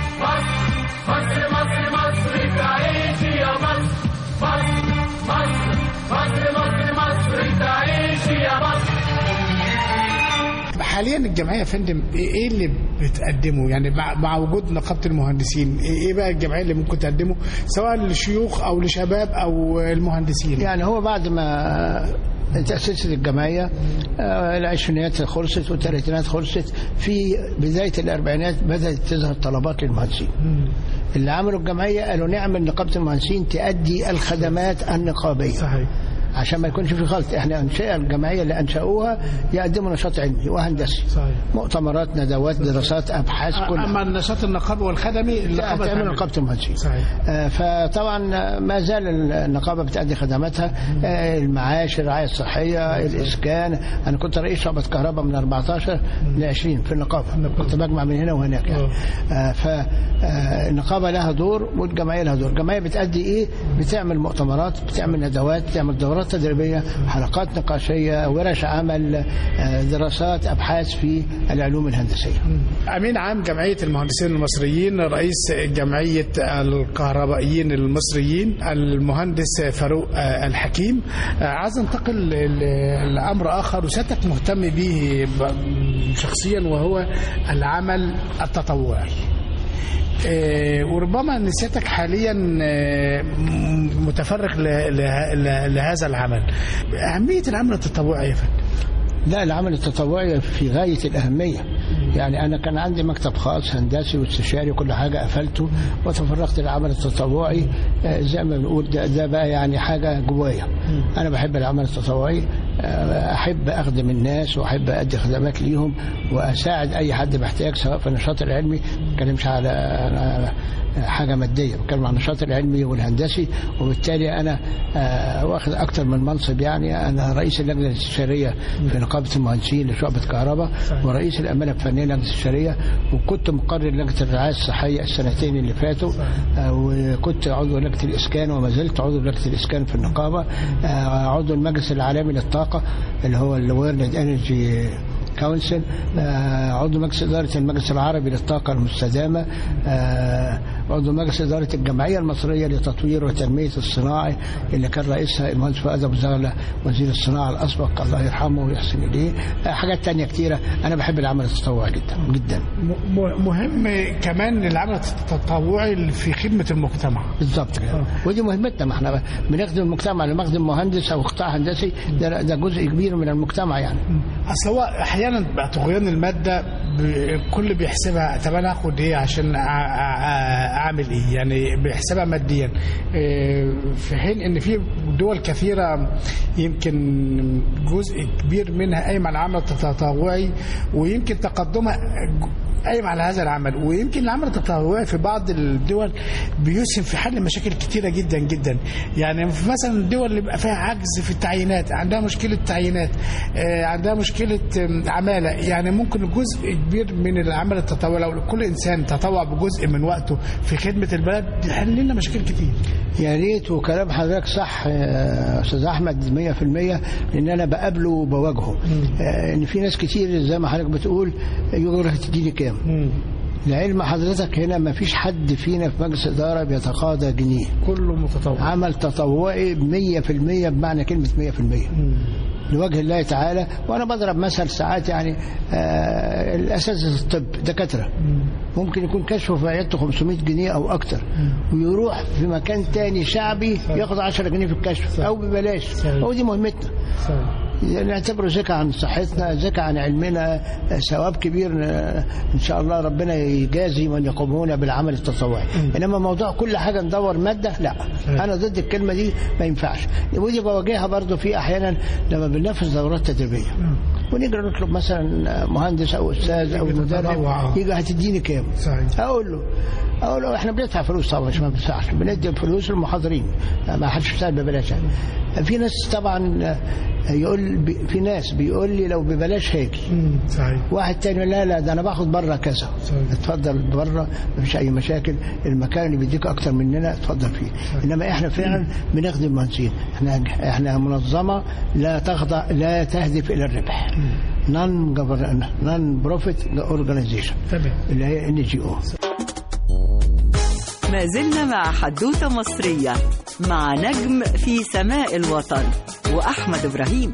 حاليا الجمعيه يا فندم ايه اللي بتقدمه يعني مع, مع وجود نقابه المهندسين ايه إيه بقى الجمعيه اللي ممكن تقدمه سواء للشيوخ او لشباب او المهندسين يعني هو بعد ما تأسست الجمعية آه، العشرينات خلصت والثلاثينات خلصت في بداية الأربعينات بدأت تظهر طلبات للمهندسين اللي عملوا الجمعية قالوا نعمل نقابة المهندسين تأدي الخدمات النقابية صحيح عشان ما يكونش في خلط احنا انشاء الجمعيه اللي انشاوها يقدموا نشاط علمي وهندسي صحيح مؤتمرات ندوات دراسات ابحاث كل اما النشاط النقابي والخدمي النقابه تعمل تعمل. نقابه المهندسين صحيح آه، فطبعا ما زال النقابه بتأدي خدماتها آه، المعاش الرعايه الصحيه الاسكان انا كنت رئيس شعبه كهرباء من 14 ل 20 في النقابه كنت بجمع من هنا وهناك يعني فالنقابه لها دور والجمعيه لها دور الجمعيه بتأدي ايه بتعمل مؤتمرات بتعمل ندوات بتعمل دورات تدريبيه حلقات نقاشيه ورش عمل آه، دراسات ابحاث في العلوم الهندسيه امين عام جمعيه المهندسين المصريين رئيس جمعيه الكهربائيين المصريين المهندس فاروق آه، الحكيم آه، عايز انتقل ل- لامر اخر وسيادتك مهتم به ب- شخصيا وهو العمل التطوعي آه، وربما ان سيادتك حاليا آه، م- متفرغ ل- ل- ل- لهذا العمل اهميه العمل التطوعي يا فندم لا العمل التطوعي في غاية الأهمية يعني أنا كان عندي مكتب خاص هندسي واستشاري وكل حاجة قفلته وتفرغت للعمل التطوعي آه، زي ما بنقول ده, ده بقى يعني حاجة جوايا أنا بحب العمل التطوعي آه، أحب أخدم الناس وأحب أدي خدمات ليهم وأساعد أي حد محتاج سواء في النشاط العلمي ما بتكلمش على على حاجة مادية بتكلم عن النشاط العلمي والهندسي وبالتالي أنا آه، واخد أكتر من منصب يعني أنا رئيس اللجنة الاستشارية في نقابة المهندسين لشعبة كهرباء ورئيس الأمانة الفنية للجنة الاستشارية وكنت مقرر لجنة الرعاية الصحية السنتين اللي فاتوا آه، وكنت عضو لجنة الإسكان وما زلت عضو لجنة الإسكان في النقابة آه، عضو المجلس العالمي للطاقة اللي هو الورلد انرجي كونسل آه، عضو مجلس إدارة المجلس العربي للطاقة المستدامة آه، عضو مجلس إدارة الجمعية المصرية لتطوير وتنمية الصناعي اللي كان رئيسها المهندس فؤاد أبو زغلة وزير الصناعة الأسبق الله يرحمه ويحسن إليه آه، حاجات تانية كتيرة أنا بحب العمل التطوعي جدا جدا م- م- مهم كمان العمل التطوعي في خدمه المجتمع بالظبط كده ودي مهمتنا ما احنا بنخدم المجتمع لما اخدم مهندس او قطاع هندسي ده ده جزء كبير من المجتمع يعني اصل هو احيانا بقى طغيان الماده ب- الكل بيحسبها طب انا اخد ايه عشان أع- أع- اعمل ايه يعني بيحسبها ماديا إيه، في حين ان في دول كثيره يمكن جزء كبير منها قايم على العمل التطوعي ويمكن تقدمها قايم على هذا العمل ويمكن العمل التطوعي في بعض الدول بيسهم في حل مشاكل كتيرة جدا جدا يعني في مثلا الدول اللي بيبقى فيها عجز في التعيينات عندها مشكلة تعيينات آه، عندها مشكلة آم، عمالة يعني ممكن جزء كبير من العمل التطوعي لو كل إنسان تطوع بجزء من وقته في خدمة البلد يحل لنا مشاكل كتير يا ريت وكلام حضرتك صح يا استاذ احمد 100% لان انا بقابله وبواجهه آه، ان في ناس كتير زي ما حضرتك بتقول يقول هتديني كام لعلم حضرتك هنا ما فيش حد فينا في مجلس اداره بيتقاضى جنيه كله متطوع عمل تطوعي 100% بمعنى كلمه 100% لوجه الله تعالى وانا بضرب مثل ساعات يعني آه الاساتذه الطب دكاتره ممكن يكون كشفه في عيادته 500 جنيه او اكتر ويروح في مكان تاني شعبي ياخد 10 جنيه في الكشف او ببلاش هو دي مهمتنا نعتبره زكاة عن صحتنا زكاة عن علمنا ثواب كبير آه، إن شاء الله ربنا يجازي من يقومون بالعمل التطوعي إنما موضوع كل حاجة ندور مادة لا أنا ضد الكلمة دي ما ينفعش ودي بواجهها برضو في أحيانا لما بننفذ دورات تدريبية ونيجي نطلب مثلا مهندس أو أستاذ أو مدرب تطوع. يجي هتديني كام صحيح. اقول له اقول له احنا بندفع فلوس طبعا مش ما بندفعش بندي فلوس للمحاضرين ما حدش بيشتغل ببلاش يعني. في ناس طبعا يقول بي- في ناس بيقول لي لو ببلاش هاجي صحيح واحد تاني لا لا ده انا باخد بره كذا صحيح. اتفضل بره مفيش اي مشاكل المكان اللي بيديك اكتر مننا اتفضل فيه انما احنا فعلا بنخدم مهندسين احنا احنا منظمه لا تخضع لا تهدف الى الربح نون نون بروفيت اورجانيزيشن تمام اللي هي ان جي او ما زلنا مع حدوثة مصرية مع نجم في سماء الوطن وأحمد إبراهيم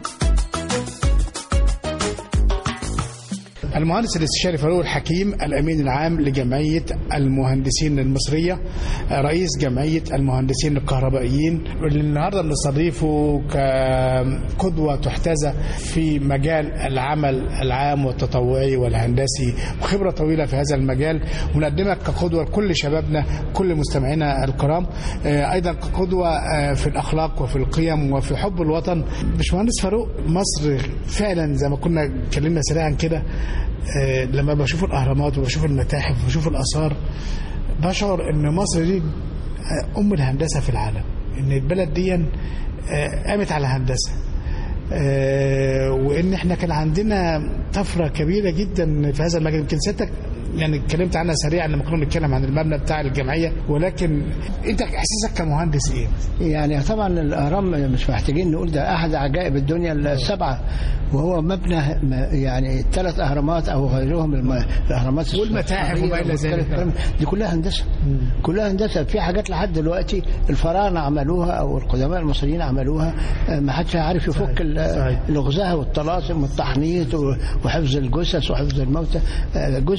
المهندس الاستشاري فاروق الحكيم الامين العام لجمعيه المهندسين المصريه رئيس جمعيه المهندسين الكهربائيين واللي النهارده بنستضيفه كقدوه تحتذى في مجال العمل العام والتطوعي والهندسي وخبره طويله في هذا المجال ونقدمك كقدوه لكل شبابنا كل مستمعينا الكرام آه، ايضا كقدوه آه، في الاخلاق وفي القيم وفي حب الوطن باشمهندس فاروق مصر فعلا زي ما كنا اتكلمنا سريعا كده آه، لما بشوف الاهرامات وبشوف المتاحف وبشوف الاثار بشعر ان مصر دي آه، ام الهندسه في العالم ان البلد دي آه، قامت على هندسه آه، وان احنا كان عندنا طفره كبيره جدا في هذا المجال يمكن سيادتك يعني اتكلمت عنها سريعا لما كنا بنتكلم عن المبنى بتاع الجمعيه ولكن انت احساسك كمهندس ايه؟ يعني طبعا الاهرام مش محتاجين نقول ده احد عجائب الدنيا السبعه وهو مبنى م- يعني ثلاث اهرامات او غيرهم الم- الاهرامات والمتاحف الصحراوية وما إلى ذلك. والمختلف- دي كلها هندسه كلها هندسه في حاجات لحد دلوقتي الفراعنه عملوها او القدماء المصريين عملوها آه، ما حدش عارف يفك ال- صحيح. الغزاة والطلاسم والتحنيط و- وحفظ الجثث وحفظ الموتى آه، جزء كبير من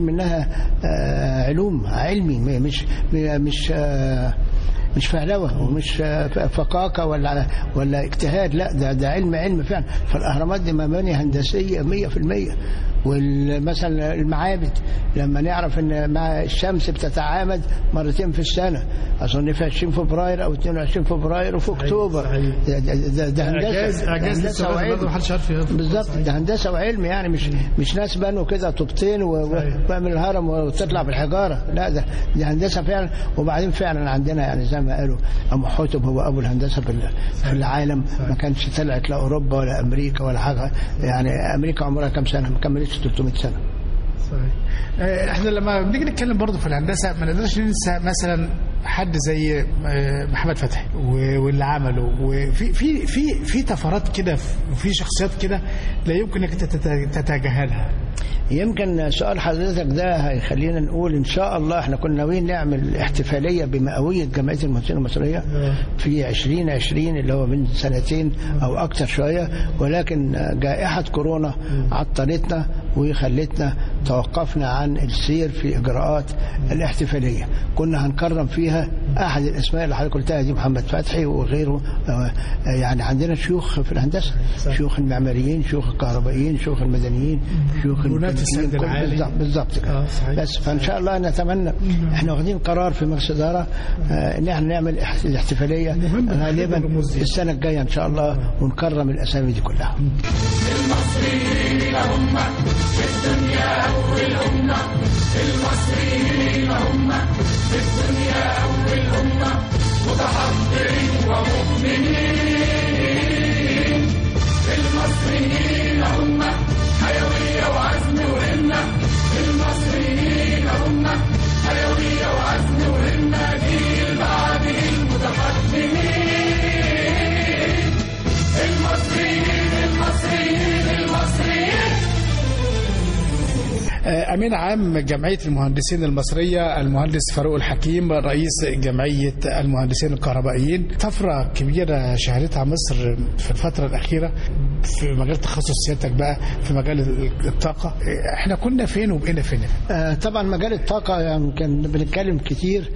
منها آه، علوم علمي م- مش م- مش آه، مش فهلوه ومش آه، ف- فقاقه ولا ولا اجتهاد لا ده ده علم علم فعلا فالاهرامات دي مباني هندسيه 100% ومثلا المعابد لما نعرف ان مع الشمس بتتعامد مرتين في السنه اظن في 20 فبراير او 22 فبراير وفي اكتوبر صحيح. ده, ده, ده, ده اعجاز هندسه اعجاز هندسة للسؤال وعلم. برضه محدش عارف يهضم. بالظبط ده هندسه وعلم يعني مش مش ناس بنوا كده طوبتين و- و- صحيح. واعمل الهرم وتطلع بالحجاره لا ده دي هندسه فعلا وبعدين فعلا عندنا يعني زي ما قالوا ابو حاتم هو ابو الهندسه في ال- في العالم ما كانش طلعت لا اوروبا ولا امريكا ولا حاجه يعني امريكا عمرها كام سنه ما كملتش 300 سنه صحيح. آه، احنا لما بنيجي نتكلم برضه في الهندسه ما نقدرش ننسى مثلا حد زي آه، محمد فتحي و- واللي عمله وفي في في في طفرات كده وفي شخصيات كده لا يمكن انك تت- تتجاهلها يمكن سؤال حضرتك ده هيخلينا نقول ان شاء الله احنا كنا ناويين نعمل احتفاليه بمئويه جمعيه المهندسين المصريه في 2020 اللي هو من سنتين او اكتر شويه ولكن جائحه كورونا عطلتنا وخلتنا توقفنا عن السير في اجراءات الاحتفاليه كنا هنكرم فيها احد الاسماء اللي حضرتك قلتها دي محمد فتحي وغيره آه، يعني عندنا شيوخ في الهندسه شيوخ المعماريين شيوخ الكهربائيين شيوخ المدنيين شيوخ بنات الميكانيكيين، السد كل- العالي. بالظبط بالظبط كده آه، صحيح. بس فان شاء الله نتمنى احنا واخدين قرار في مجلس الاداره آه، ان احنا نعمل اح- الاحتفاليه مهم تحديد غالبا الرموز دي. السنه الجايه ان شاء الله ونكرم الاسامي دي كلها آه، امين عام جمعيه المهندسين المصريه المهندس فاروق الحكيم رئيس جمعيه المهندسين الكهربائيين طفره كبيره شهدتها مصر في الفتره الاخيره في مجال تخصص سيادتك بقى في مجال الطاقه آه، احنا كنا فين وبقينا فين آه، طبعا مجال الطاقة يعني كان بنتكلم كتير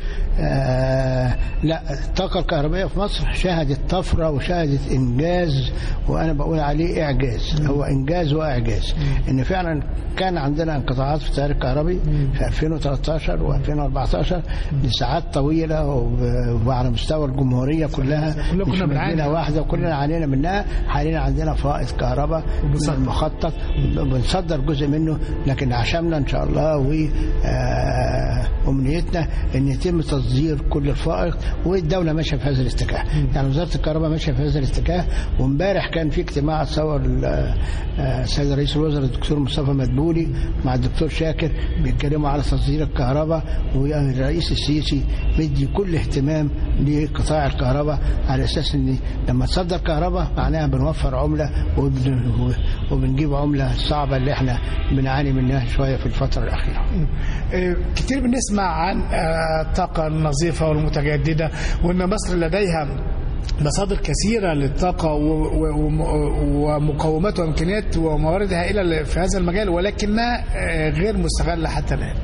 آه، لا الطاقة الكهربائية في مصر شهدت طفرة وشهدت إنجاز وأنا بقول عليه إعجاز هو إنجاز وإعجاز إن فعلا كان عندنا انقطاعات في التيار الكهربي في 2013 و2014 لساعات طويلة وب- وعلى مستوى الجمهورية كلها كلنا مش كنا بنعاني. مدينة واحدة وكلنا عانينا منها حاليا عندنا فائض كهرباء من المخطط بنصدر جزء منه لكن عشمنا ان شاء الله و آه، امنيتنا ان يتم تصدير كل الفائض والدوله ماشيه في هذا الاتجاه يعني وزاره الكهرباء ماشيه في هذا الاتجاه وامبارح كان في اجتماع تصور ال- آه، السيد رئيس الوزراء الدكتور مصطفى مدبولي مع الدكتور شاكر بيتكلموا على تصدير الكهرباء والرئيس السيسي مدي كل اهتمام لقطاع الكهرباء على اساس ان لما تصدر كهرباء معناها بنوفر عمله وبن- وبنجيب عمله صعبه اللي احنا بنعاني منها شويه في الفتره الاخيره. آه، كتير بنسمع عن آه، الطاقة النظيفة والمتجددة وأن مصر لديها مصادر كثيرة للطاقة و- و- وم- ومقومات وإمكانيات وموارد هائلة في هذا المجال ولكنها آه، غير مستغلة حتى الآن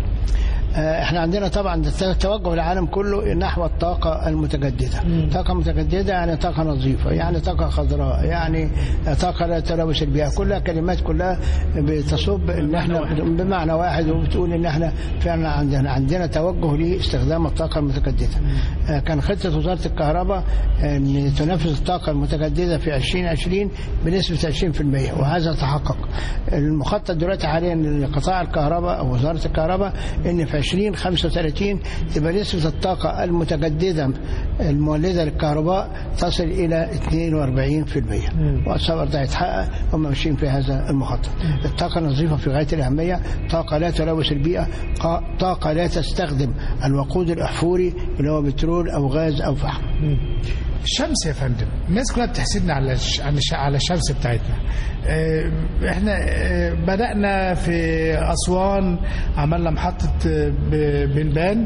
آه، احنا عندنا طبعا ده توجه العالم كله نحو الطاقة المتجددة طاقة متجددة يعني طاقة نظيفة يعني طاقة خضراء يعني طاقة لا تلوث البيئة كلها كلمات كلها بتصب ان احنا بمعنى واحد وبتقول ان احنا فعلا عندنا عندنا توجه لاستخدام الطاقة المتجددة آه، كان خطة وزارة الكهرباء ان تنفذ الطاقة المتجددة في 2020 بنسبة 20% وهذا تحقق المخطط دلوقتي حاليا لقطاع الكهرباء او وزارة الكهرباء ان في 2035 تبقى نسبة الطاقة المتجددة المولدة للكهرباء تصل إلى 42% وأتصور ده يتحقق هم ماشيين في هذا المخطط الطاقة النظيفة في غاية الأهمية طاقة لا تلوث البيئة قا- طاقة لا تستخدم الوقود الأحفوري اللي هو بترول أو غاز أو فحم الشمس يا فندم الناس كلها بتحسدنا على الش- على الش- على الشمس بتاعتنا آه، احنا آه، بدأنا في أسوان عملنا محطة آه، ب- بنبان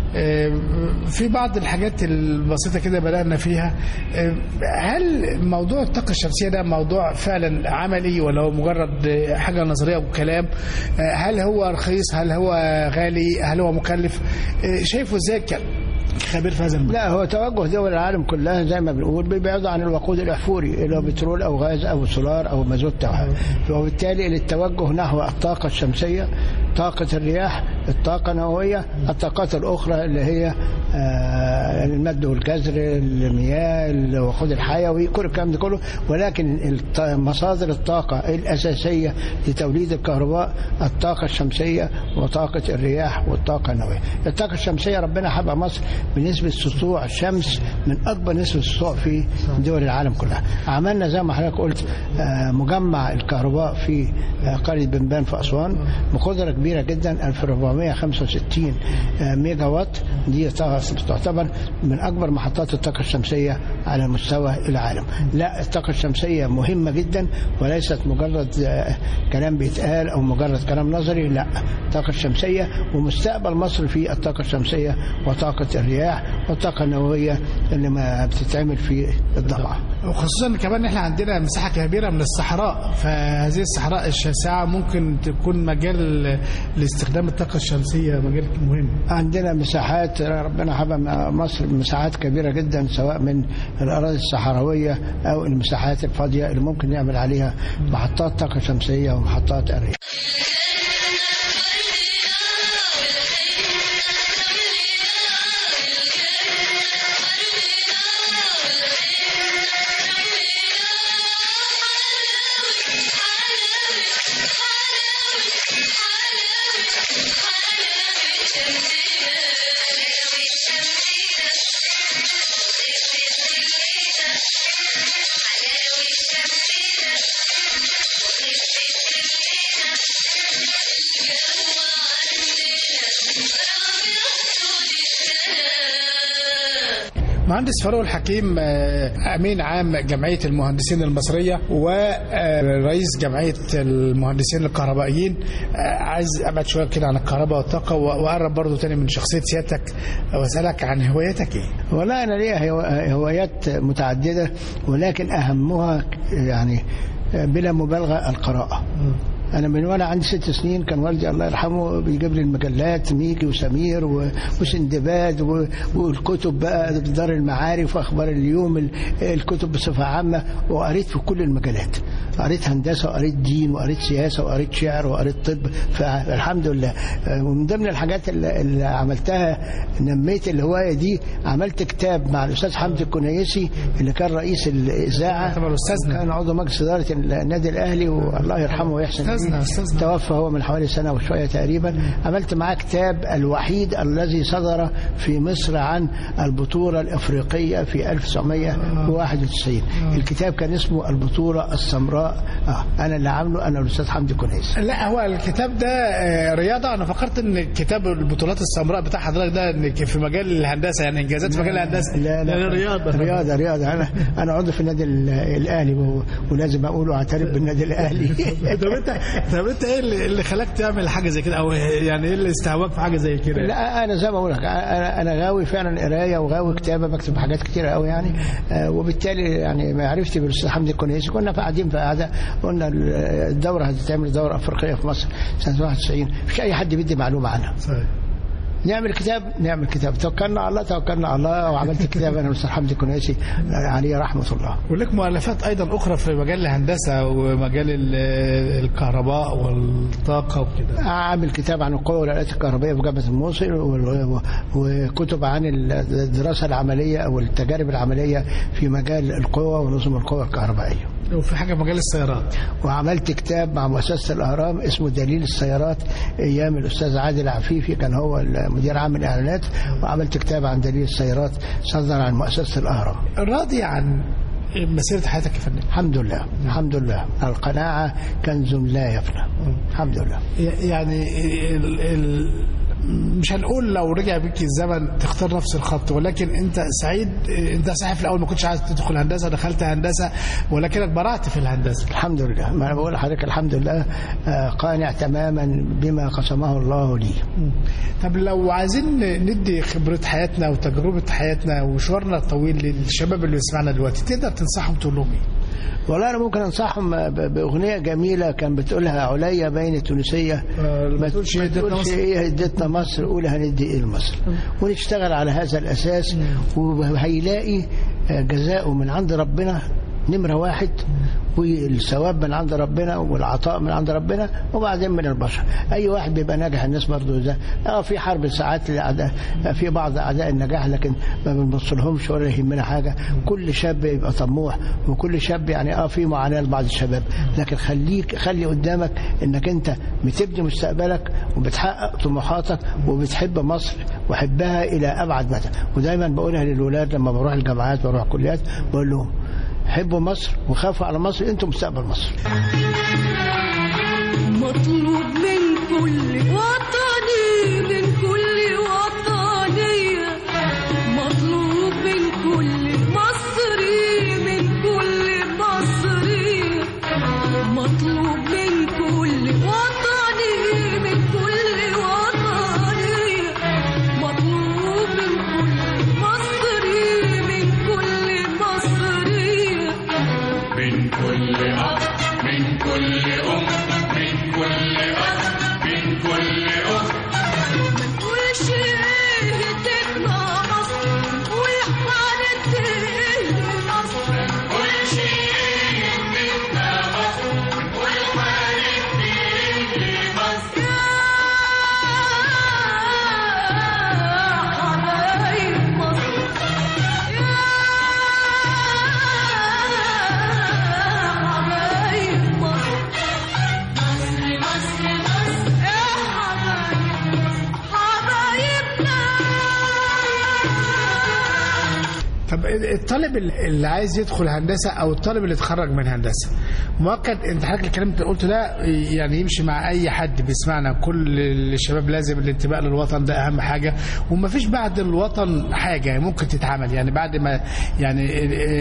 آه، في بعض الحاجات البسيطة كده بدأنا فيها آه، هل موضوع الطاقة الشمسية ده موضوع فعلا عملي ولا هو مجرد آه، حاجة نظرية وكلام آه، هل هو رخيص هل هو غالي هل هو مكلف آه، شايفه ازاي ك- كخبير في هذا المجال لا هو توجه دول العالم كلها زي ما بنقول بيبعدوا عن الوقود الاحفوري اللي هو بترول او غاز او سولار او مازوت أو حاجة. وبالتالي التوجه نحو الطاقه الشمسيه طاقة الرياح الطاقة النووية الطاقات الأخرى اللي هي آه، المد والجزر المياه الوقود الحيوي كل الكلام ده كله ولكن الط- مصادر الطاقة الأساسية لتوليد الكهرباء الطاقة الشمسية وطاقة الرياح والطاقة النووية الطاقة الشمسية ربنا حبى مصر بنسبة سطوع الشمس من أكبر نسبة سطوع في دول العالم كلها عملنا زي ما حضرتك قلت آه، مجمع الكهرباء في آه، قرية بنبان في أسوان بقدرة كبيرة جدا 1465 آه، ميجا وات دي تعتبر من أكبر محطات الطاقة الشمسية على مستوى العالم لا الطاقة الشمسية مهمة جدا وليست مجرد آه، كلام بيتقال أو مجرد كلام نظري لا الطاقة الشمسية ومستقبل مصر في الطاقة الشمسية وطاقة الرياح والطاقة النووية اللي ما بتتعمل في الضبعة وخصوصا كمان احنا عندنا مساحه كبيره من الصحراء فهذه الصحراء الشاسعه ممكن تكون مجال لاستخدام الطاقه الشمسيه مجال مهم عندنا مساحات ربنا حبى مصر مساحات كبيرة جدا سواء من الأراضي الصحراوية أو المساحات الفاضية اللي ممكن نعمل عليها محطات طاقة شمسية ومحطات الرياح مهندس فاروق الحكيم آه، امين عام جمعيه المهندسين المصريه ورئيس جمعيه المهندسين الكهربائيين آه، عايز ابعد شويه كده عن الكهرباء والطاقه و- واقرب برضو تاني من شخصيه سيادتك واسالك عن هوايتك ايه؟ والله أنا ليا هو- هوايات متعددة ولكن أهمها يعني بلا مبالغة القراءة أنا من وأنا عندي ست سنين كان والدي الله يرحمه بيجيب لي المجلات ميكي وسمير و- وسندباد و- والكتب بقى دار المعارف وأخبار اليوم ال- الكتب بصفة عامة وقريت في كل المجالات قريت هندسة وقريت دين وقريت سياسة وقريت شعر وقريت طب فالحمد لله آه، ومن ضمن الحاجات اللي اللي عملتها نميت الهواية دي عملت كتاب مع الأستاذ حمدي الكنيسي اللي كان رئيس الإذاعة طبعا أستاذنا. كان عضو مجلس إدارة النادي الأهلي والله يرحمه ويحسن أستاذنا، إليه. أستاذنا. توفى هو من حوالي سنة وشوية تقريبا عملت معاه كتاب الوحيد الذي صدر في مصر عن البطولة الإفريقية في 1991 الكتاب كان اسمه البطولة السمراء آه أنا اللي عامله أنا الأستاذ حمدي كنيسي لا هو الكتاب ده آه، رياضه انا فكرت ان كتاب البطولات السمراء بتاع حضرتك ده إن في مجال الهندسه يعني انجازات في مجال الهندسه لا لا رياضه رياضة رياضة أنا أنا عضو في النادي ال- الأهلي و- ولازم أقول واعترف بالنادي الأهلي طب انت طب انت ايه اللي اللي خلاك تعمل حاجه زي كده او يعني ايه اللي استهواك في حاجه زي كده؟ لا انا زي ما بقول لك انا انا غاوي فعلا قرايه وغاوي كتابه بكتب حاجات كتيره قوي يعني آه، وبالتالي يعني معرفتي بالاستاذ حمدي الكنيسي كنا قاعدين في قعده قلنا الدوره هتتعمل دوره افريقيه في مصر سنه 91 مش اي حد بيدي معلومه عنها صحيح. نعمل كتاب نعمل كتاب توكلنا على الله توكلنا على الله وعملت كتاب انا والاستاذ حمدي الكنيسي آه، عليه رحمه الله ولك مؤلفات ايضا اخرى في مجال الهندسه ومجال ال- الكهرباء والطاقه وكده عامل كتاب عن القوى والآلات الكهربائية في جامعة الموصل و- و- وكتب عن الدراسة العملية أو التجارب العملية في مجال القوى ونظم القوى الكهربائية وفي حاجه في مجال السيارات وعملت كتاب مع مؤسسة الأهرام اسمه دليل السيارات أيام الأستاذ عادل عفيفي كان هو مدير عام الإعلانات وعملت كتاب عن دليل السيارات صدر عن مؤسسة الأهرام راضي عن مسيره حياتك الفنيه الحمد لله الحمد لله القناعة كنز لا يفنى الحمد لله يعني ال ال مش هنقول لو رجع بيك الزمن تختار نفس الخط ولكن انت سعيد انت صحيح في الاول ما كنتش عايز تدخل هندسه دخلت هندسه ولكنك برعت في الهندسه الحمد لله ما انا بقول لحضرتك الحمد لله آه، قانع تماما بما قسمه الله لي طب لو عايزين ندي خبرة حياتنا وتجربة حياتنا ومشوارنا الطويل للشباب اللي بيسمعنا دلوقتي تقدر تنصحهم تقول لهم ايه؟ والله انا ممكن انصحهم ب- باغنيه جميله كان بتقولها عليا بين التونسيه ما تقولش ما اديتنا تقولش مصر. ايه اديتنا مصر قول هندي ايه لمصر ونشتغل على هذا الاساس وهيلاقي آه، جزاؤه من عند ربنا نمرة واحد والثواب من عند ربنا والعطاء من عند ربنا وبعدين من البشر اي واحد بيبقى ناجح الناس برضو ده اه في حرب ساعات الاعداء آه، في بعض اعداء النجاح لكن ما بنبصلهمش ولا يهمنا حاجه كل شاب يبقى طموح وكل شاب يعني اه في معاناه لبعض الشباب لكن خليك خلي قدامك انك انت بتبني مستقبلك وبتحقق طموحاتك وبتحب مصر وحبها الى ابعد مدى ودايما بقولها للولاد لما بروح الجامعات بروح الكليات بقول لهم حبوا مصر وخافوا على مصر انتم مستقبل مصر مطلوب من كل وطني من كل وطنية مطلوب من كل مصري من كل مصري مطلوب من كل وطني من كل وطنية مطلوب من كل مصري من كل مصرية من كل أب من كل أم من كل أب من كل أخت كل شيء هتبقى مصر وحارت مصر كل شيء يهمنا مصر والوالد بيجي مصر يا حبايب مصر يا حبايب مصر مصر مصر مصر يا حبايب مصر حبايبنا طب الطالب اللي عايز يدخل هندسه او الطالب اللي اتخرج من هندسه مؤكد انت حضرتك الكلام اللي قلته ده يعني يمشي مع اي حد بيسمعنا كل الشباب لازم الانتماء للوطن ده اهم حاجه وما فيش بعد الوطن حاجه ممكن تتعمل يعني بعد ما يعني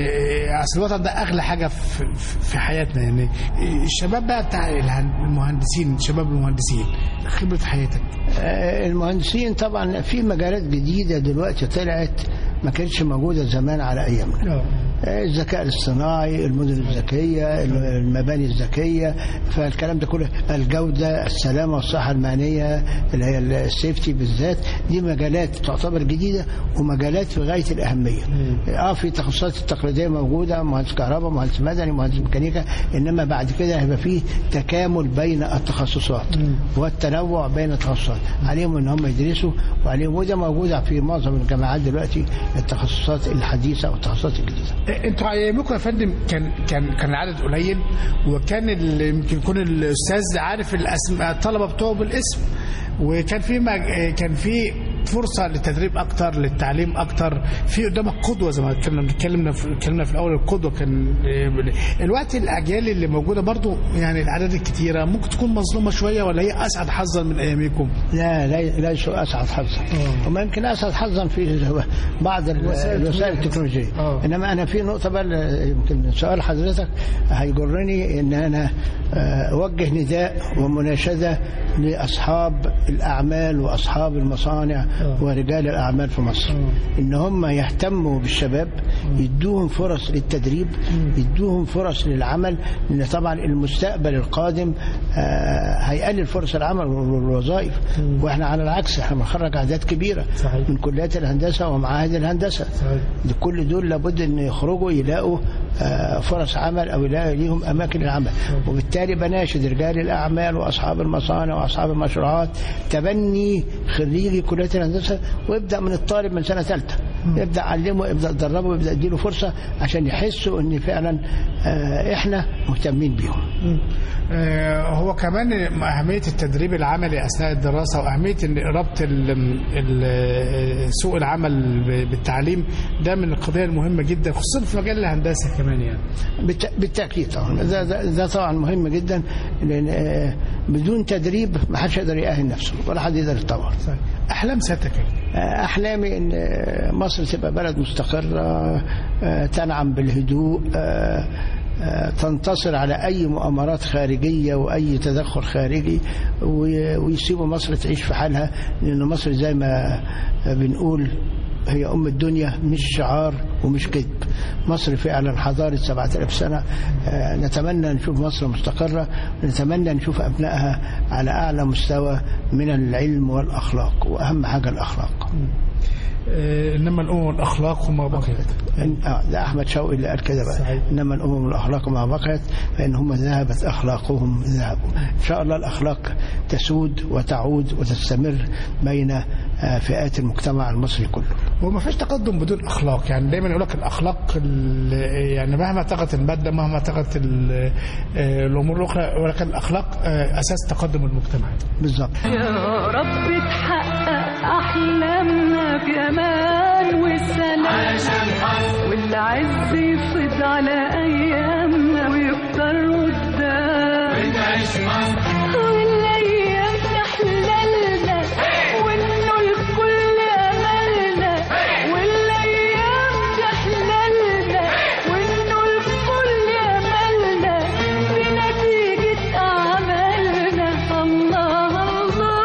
اه، اصل الوطن ده اغلى حاجه في في حياتنا يعني الشباب بقى بتاع الهن- المهندسين شباب المهندسين خبره حياتك آه، المهندسين طبعا في مجالات جديدة دلوقتي طلعت ما كانتش موجودة زمان على أيامنا آه، الذكاء الاصطناعي المدن الذكية المباني الذكية فالكلام ده كله الجودة السلامة والصحة المهنية اللي هي السيفتي بالذات دي مجالات تعتبر جديدة ومجالات في غاية الأهمية اه في تخصصات التقليدية موجودة مهندس كهرباء مهندس مدني مهندس ميكانيكا إنما بعد كده هيبقى فيه تكامل بين التخصصات والتنوع بين التخصصات عليهم ان هم يدرسوا وعليهم وده موجودة في معظم الجامعات دلوقتي التخصصات الحديثة والتخصصات الجديدة انتوا ايامكم يا فندم كان كان كان العدد قليل وكان ال- يمكن يكون الاستاذ عارف الاسم الطلبه بتوعه بالاسم وكان في مج... كان في فرصه للتدريب اكتر للتعليم اكتر في قدامك قدوه زي ما اتكلمنا اتكلمنا في اتكلمنا في الاول القدوه كان الوقت الاجيال اللي موجوده برضو يعني الاعداد الكتيره ممكن تكون مظلومه شويه ولا هي اسعد حظا من ايامكم لا لا ليسوا اسعد حظا وما يمكن اسعد حظا في بعض ال- وسائل الوسائل التكنولوجيا. التكنولوجيه آه. انما انا في نقطه بقى اللي يمكن سؤال حضرتك هيجرني ان انا آه، اوجه نداء ومناشده لاصحاب الاعمال واصحاب المصانع آه. ورجال الاعمال في مصر ان هم يهتموا بالشباب يدوهم فرص للتدريب يدوهم فرص للعمل لان طبعا المستقبل القادم آه، هيقلل فرص العمل والوظائف واحنا على العكس احنا بنخرج اعداد كبيره صحيح. من كليات الهندسه ومعاهد الهندسه صحيح. دي كل دول لابد ان يخرجوا يلاقوا آه، فرص عمل او يلاقوا ليهم اماكن العمل وبالتالي بناشد رجال الاعمال واصحاب المصانع واصحاب المشروعات تبني خريجي كليات الهندسه ويبدا من الطالب من سنه ثالثه يبدا علمه يبدا دربه يبدا اديله فرصه عشان يحسوا ان فعلا آه، احنا مهتمين بيهم آه، هو كمان أهمية التدريب العملي أثناء الدراسة وأهمية إن ربط ال- ال- سوق العمل بالتعليم ده من القضايا المهمة جدا خصوصا في مجال الهندسة كمان يعني بالت- بالتأكيد طبعا ده, ده, ده طبعا مهم جدا لأن آه، بدون تدريب ما حدش يقدر يأهل نفسه ولا حد يقدر يتطور صحيح. احلام سيادتك إيه؟ أحلامي أن مصر تبقى بلد مستقرة آه، تنعم بالهدوء آه، آه، تنتصر على أي مؤامرات خارجية وأي تدخل خارجي وي- ويسيبوا مصر تعيش في حالها لأن مصر زي ما بنقول هي أم الدنيا مش شعار ومش كذب مصر فعلا حضارة 7000 سنة آه، نتمنى نشوف مصر مستقرة نتمنى نشوف أبنائها على أعلى مستوى من العلم والأخلاق وأهم حاجة الأخلاق آه، انما الامم الاخلاق وما بقيت إن- آه ده أحمد شوقي اللي قال كده بقى صحيح. إنما الأمم الأخلاق ما بقيت فإن هم ذهبت أخلاقهم ذهبوا إن شاء الله الأخلاق تسود وتعود وتستمر بين آه، فئات المجتمع المصري كله هو ما فيش تقدم بدون اخلاق يعني دايما يقول لك الاخلاق ال- يعني مهما طغت الماده مهما طغت ال- آه، الامور الاخرى ولكن الاخلاق آه، اساس تقدم المجتمع بالظبط يا رب تحقق أحلامنا بأمان وسلام والعز يفيض على أيامنا ويكتر قدام والأيام تحللنا وإنه الكل أملنا والأيام تحللنا وإنه الكل أملنا بنتيجة أعمالنا الله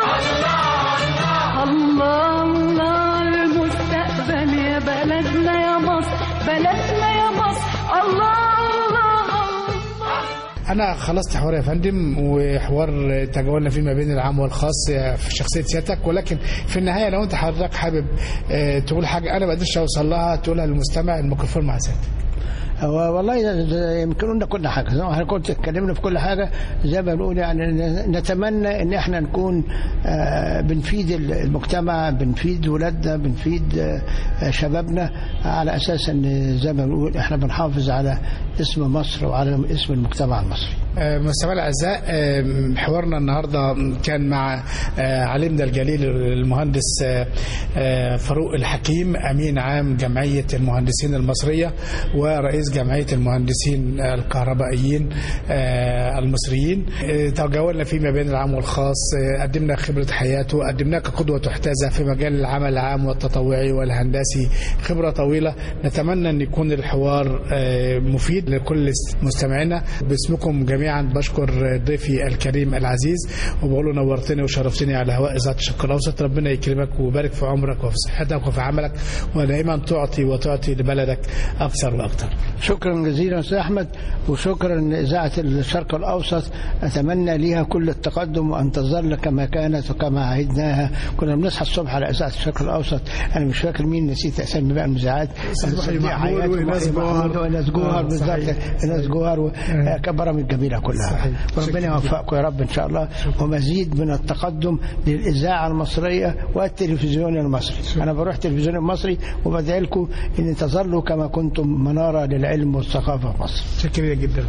الله الله الله المستقبل يا بلدنا يا مصر بلدنا يا مصر الله الله الله انا خلصت حوار يا فندم وحوار تجاوزنا فيه ما بين العام والخاص في شخصيه سيادتك ولكن في النهايه لو انت حضرتك حابب آه، تقول حاجه انا ما قدرتش اوصل لها تقولها للمستمع الميكروفون مع سيادتك هو والله ده- ده يمكن قلنا كل حاجه زي ما احنا كنت اتكلمنا في كل حاجه زي ما بنقول يعني ن- نتمنى ان احنا نكون آه، بنفيد المجتمع بنفيد ولادنا بنفيد آه، شبابنا على اساس ان زي ما بنقول احنا بنحافظ على اسم مصر وعلى اسم المجتمع المصري آه، مستمعي الاعزاء آه، حوارنا النهارده كان مع آه، علمنا الجليل المهندس آه، آه، فاروق الحكيم امين عام جمعيه المهندسين المصريه ورئيس جمعيه المهندسين الكهربائيين آه، المصريين آه، تجاوزنا فيما بين العام والخاص آه، قدمنا خبره حياته قدمناه كقدوه تحتذى في مجال العمل العام والتطوعي والهندسي خبره طويله نتمنى ان يكون الحوار آه، مفيد لكل مستمعينا باسمكم جميعا بشكر ضيفي الكريم العزيز وبقول له نورتني وشرفتني على هواء ذات الشرق الاوسط ربنا يكرمك ويبارك في عمرك وفي صحتك وفي عملك ودائما تعطي وتعطي لبلدك اكثر واكثر شكرا جزيلا استاذ احمد وشكرا لاذاعه الشرق الاوسط اتمنى ليها كل التقدم وان تظل كما كانت وكما عهدناها كنا بنصحى الصبح على اذاعه الشرق الاوسط انا مش فاكر مين نسيت اسامي بقى المذيعات صبحي محمود حياة وإيناس ومحي جوهر. محمود وإيناس جوهر آه، بالظبط صحيح. ايناس جوهر و- آه، كبرامج جميله كلها صحيح. وربنا شكراً. يوفقكم يا رب ان شاء الله ومزيد من التقدم للاذاعه المصريه والتلفزيون المصري انا بروح التلفزيون المصري وبدعي لكم ان تظلوا كما كنتم مناره للعلم والثقافه في مصر شكرا جدا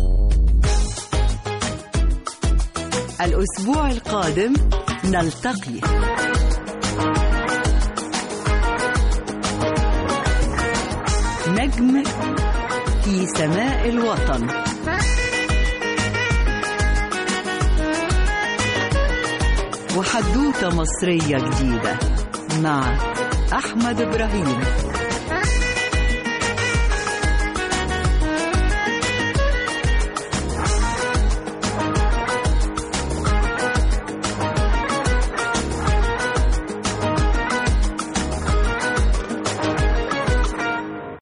الأسبوع القادم نلتقي نجم في سماء الوطن وحدوتة مصرية جديدة مع أحمد إبراهيم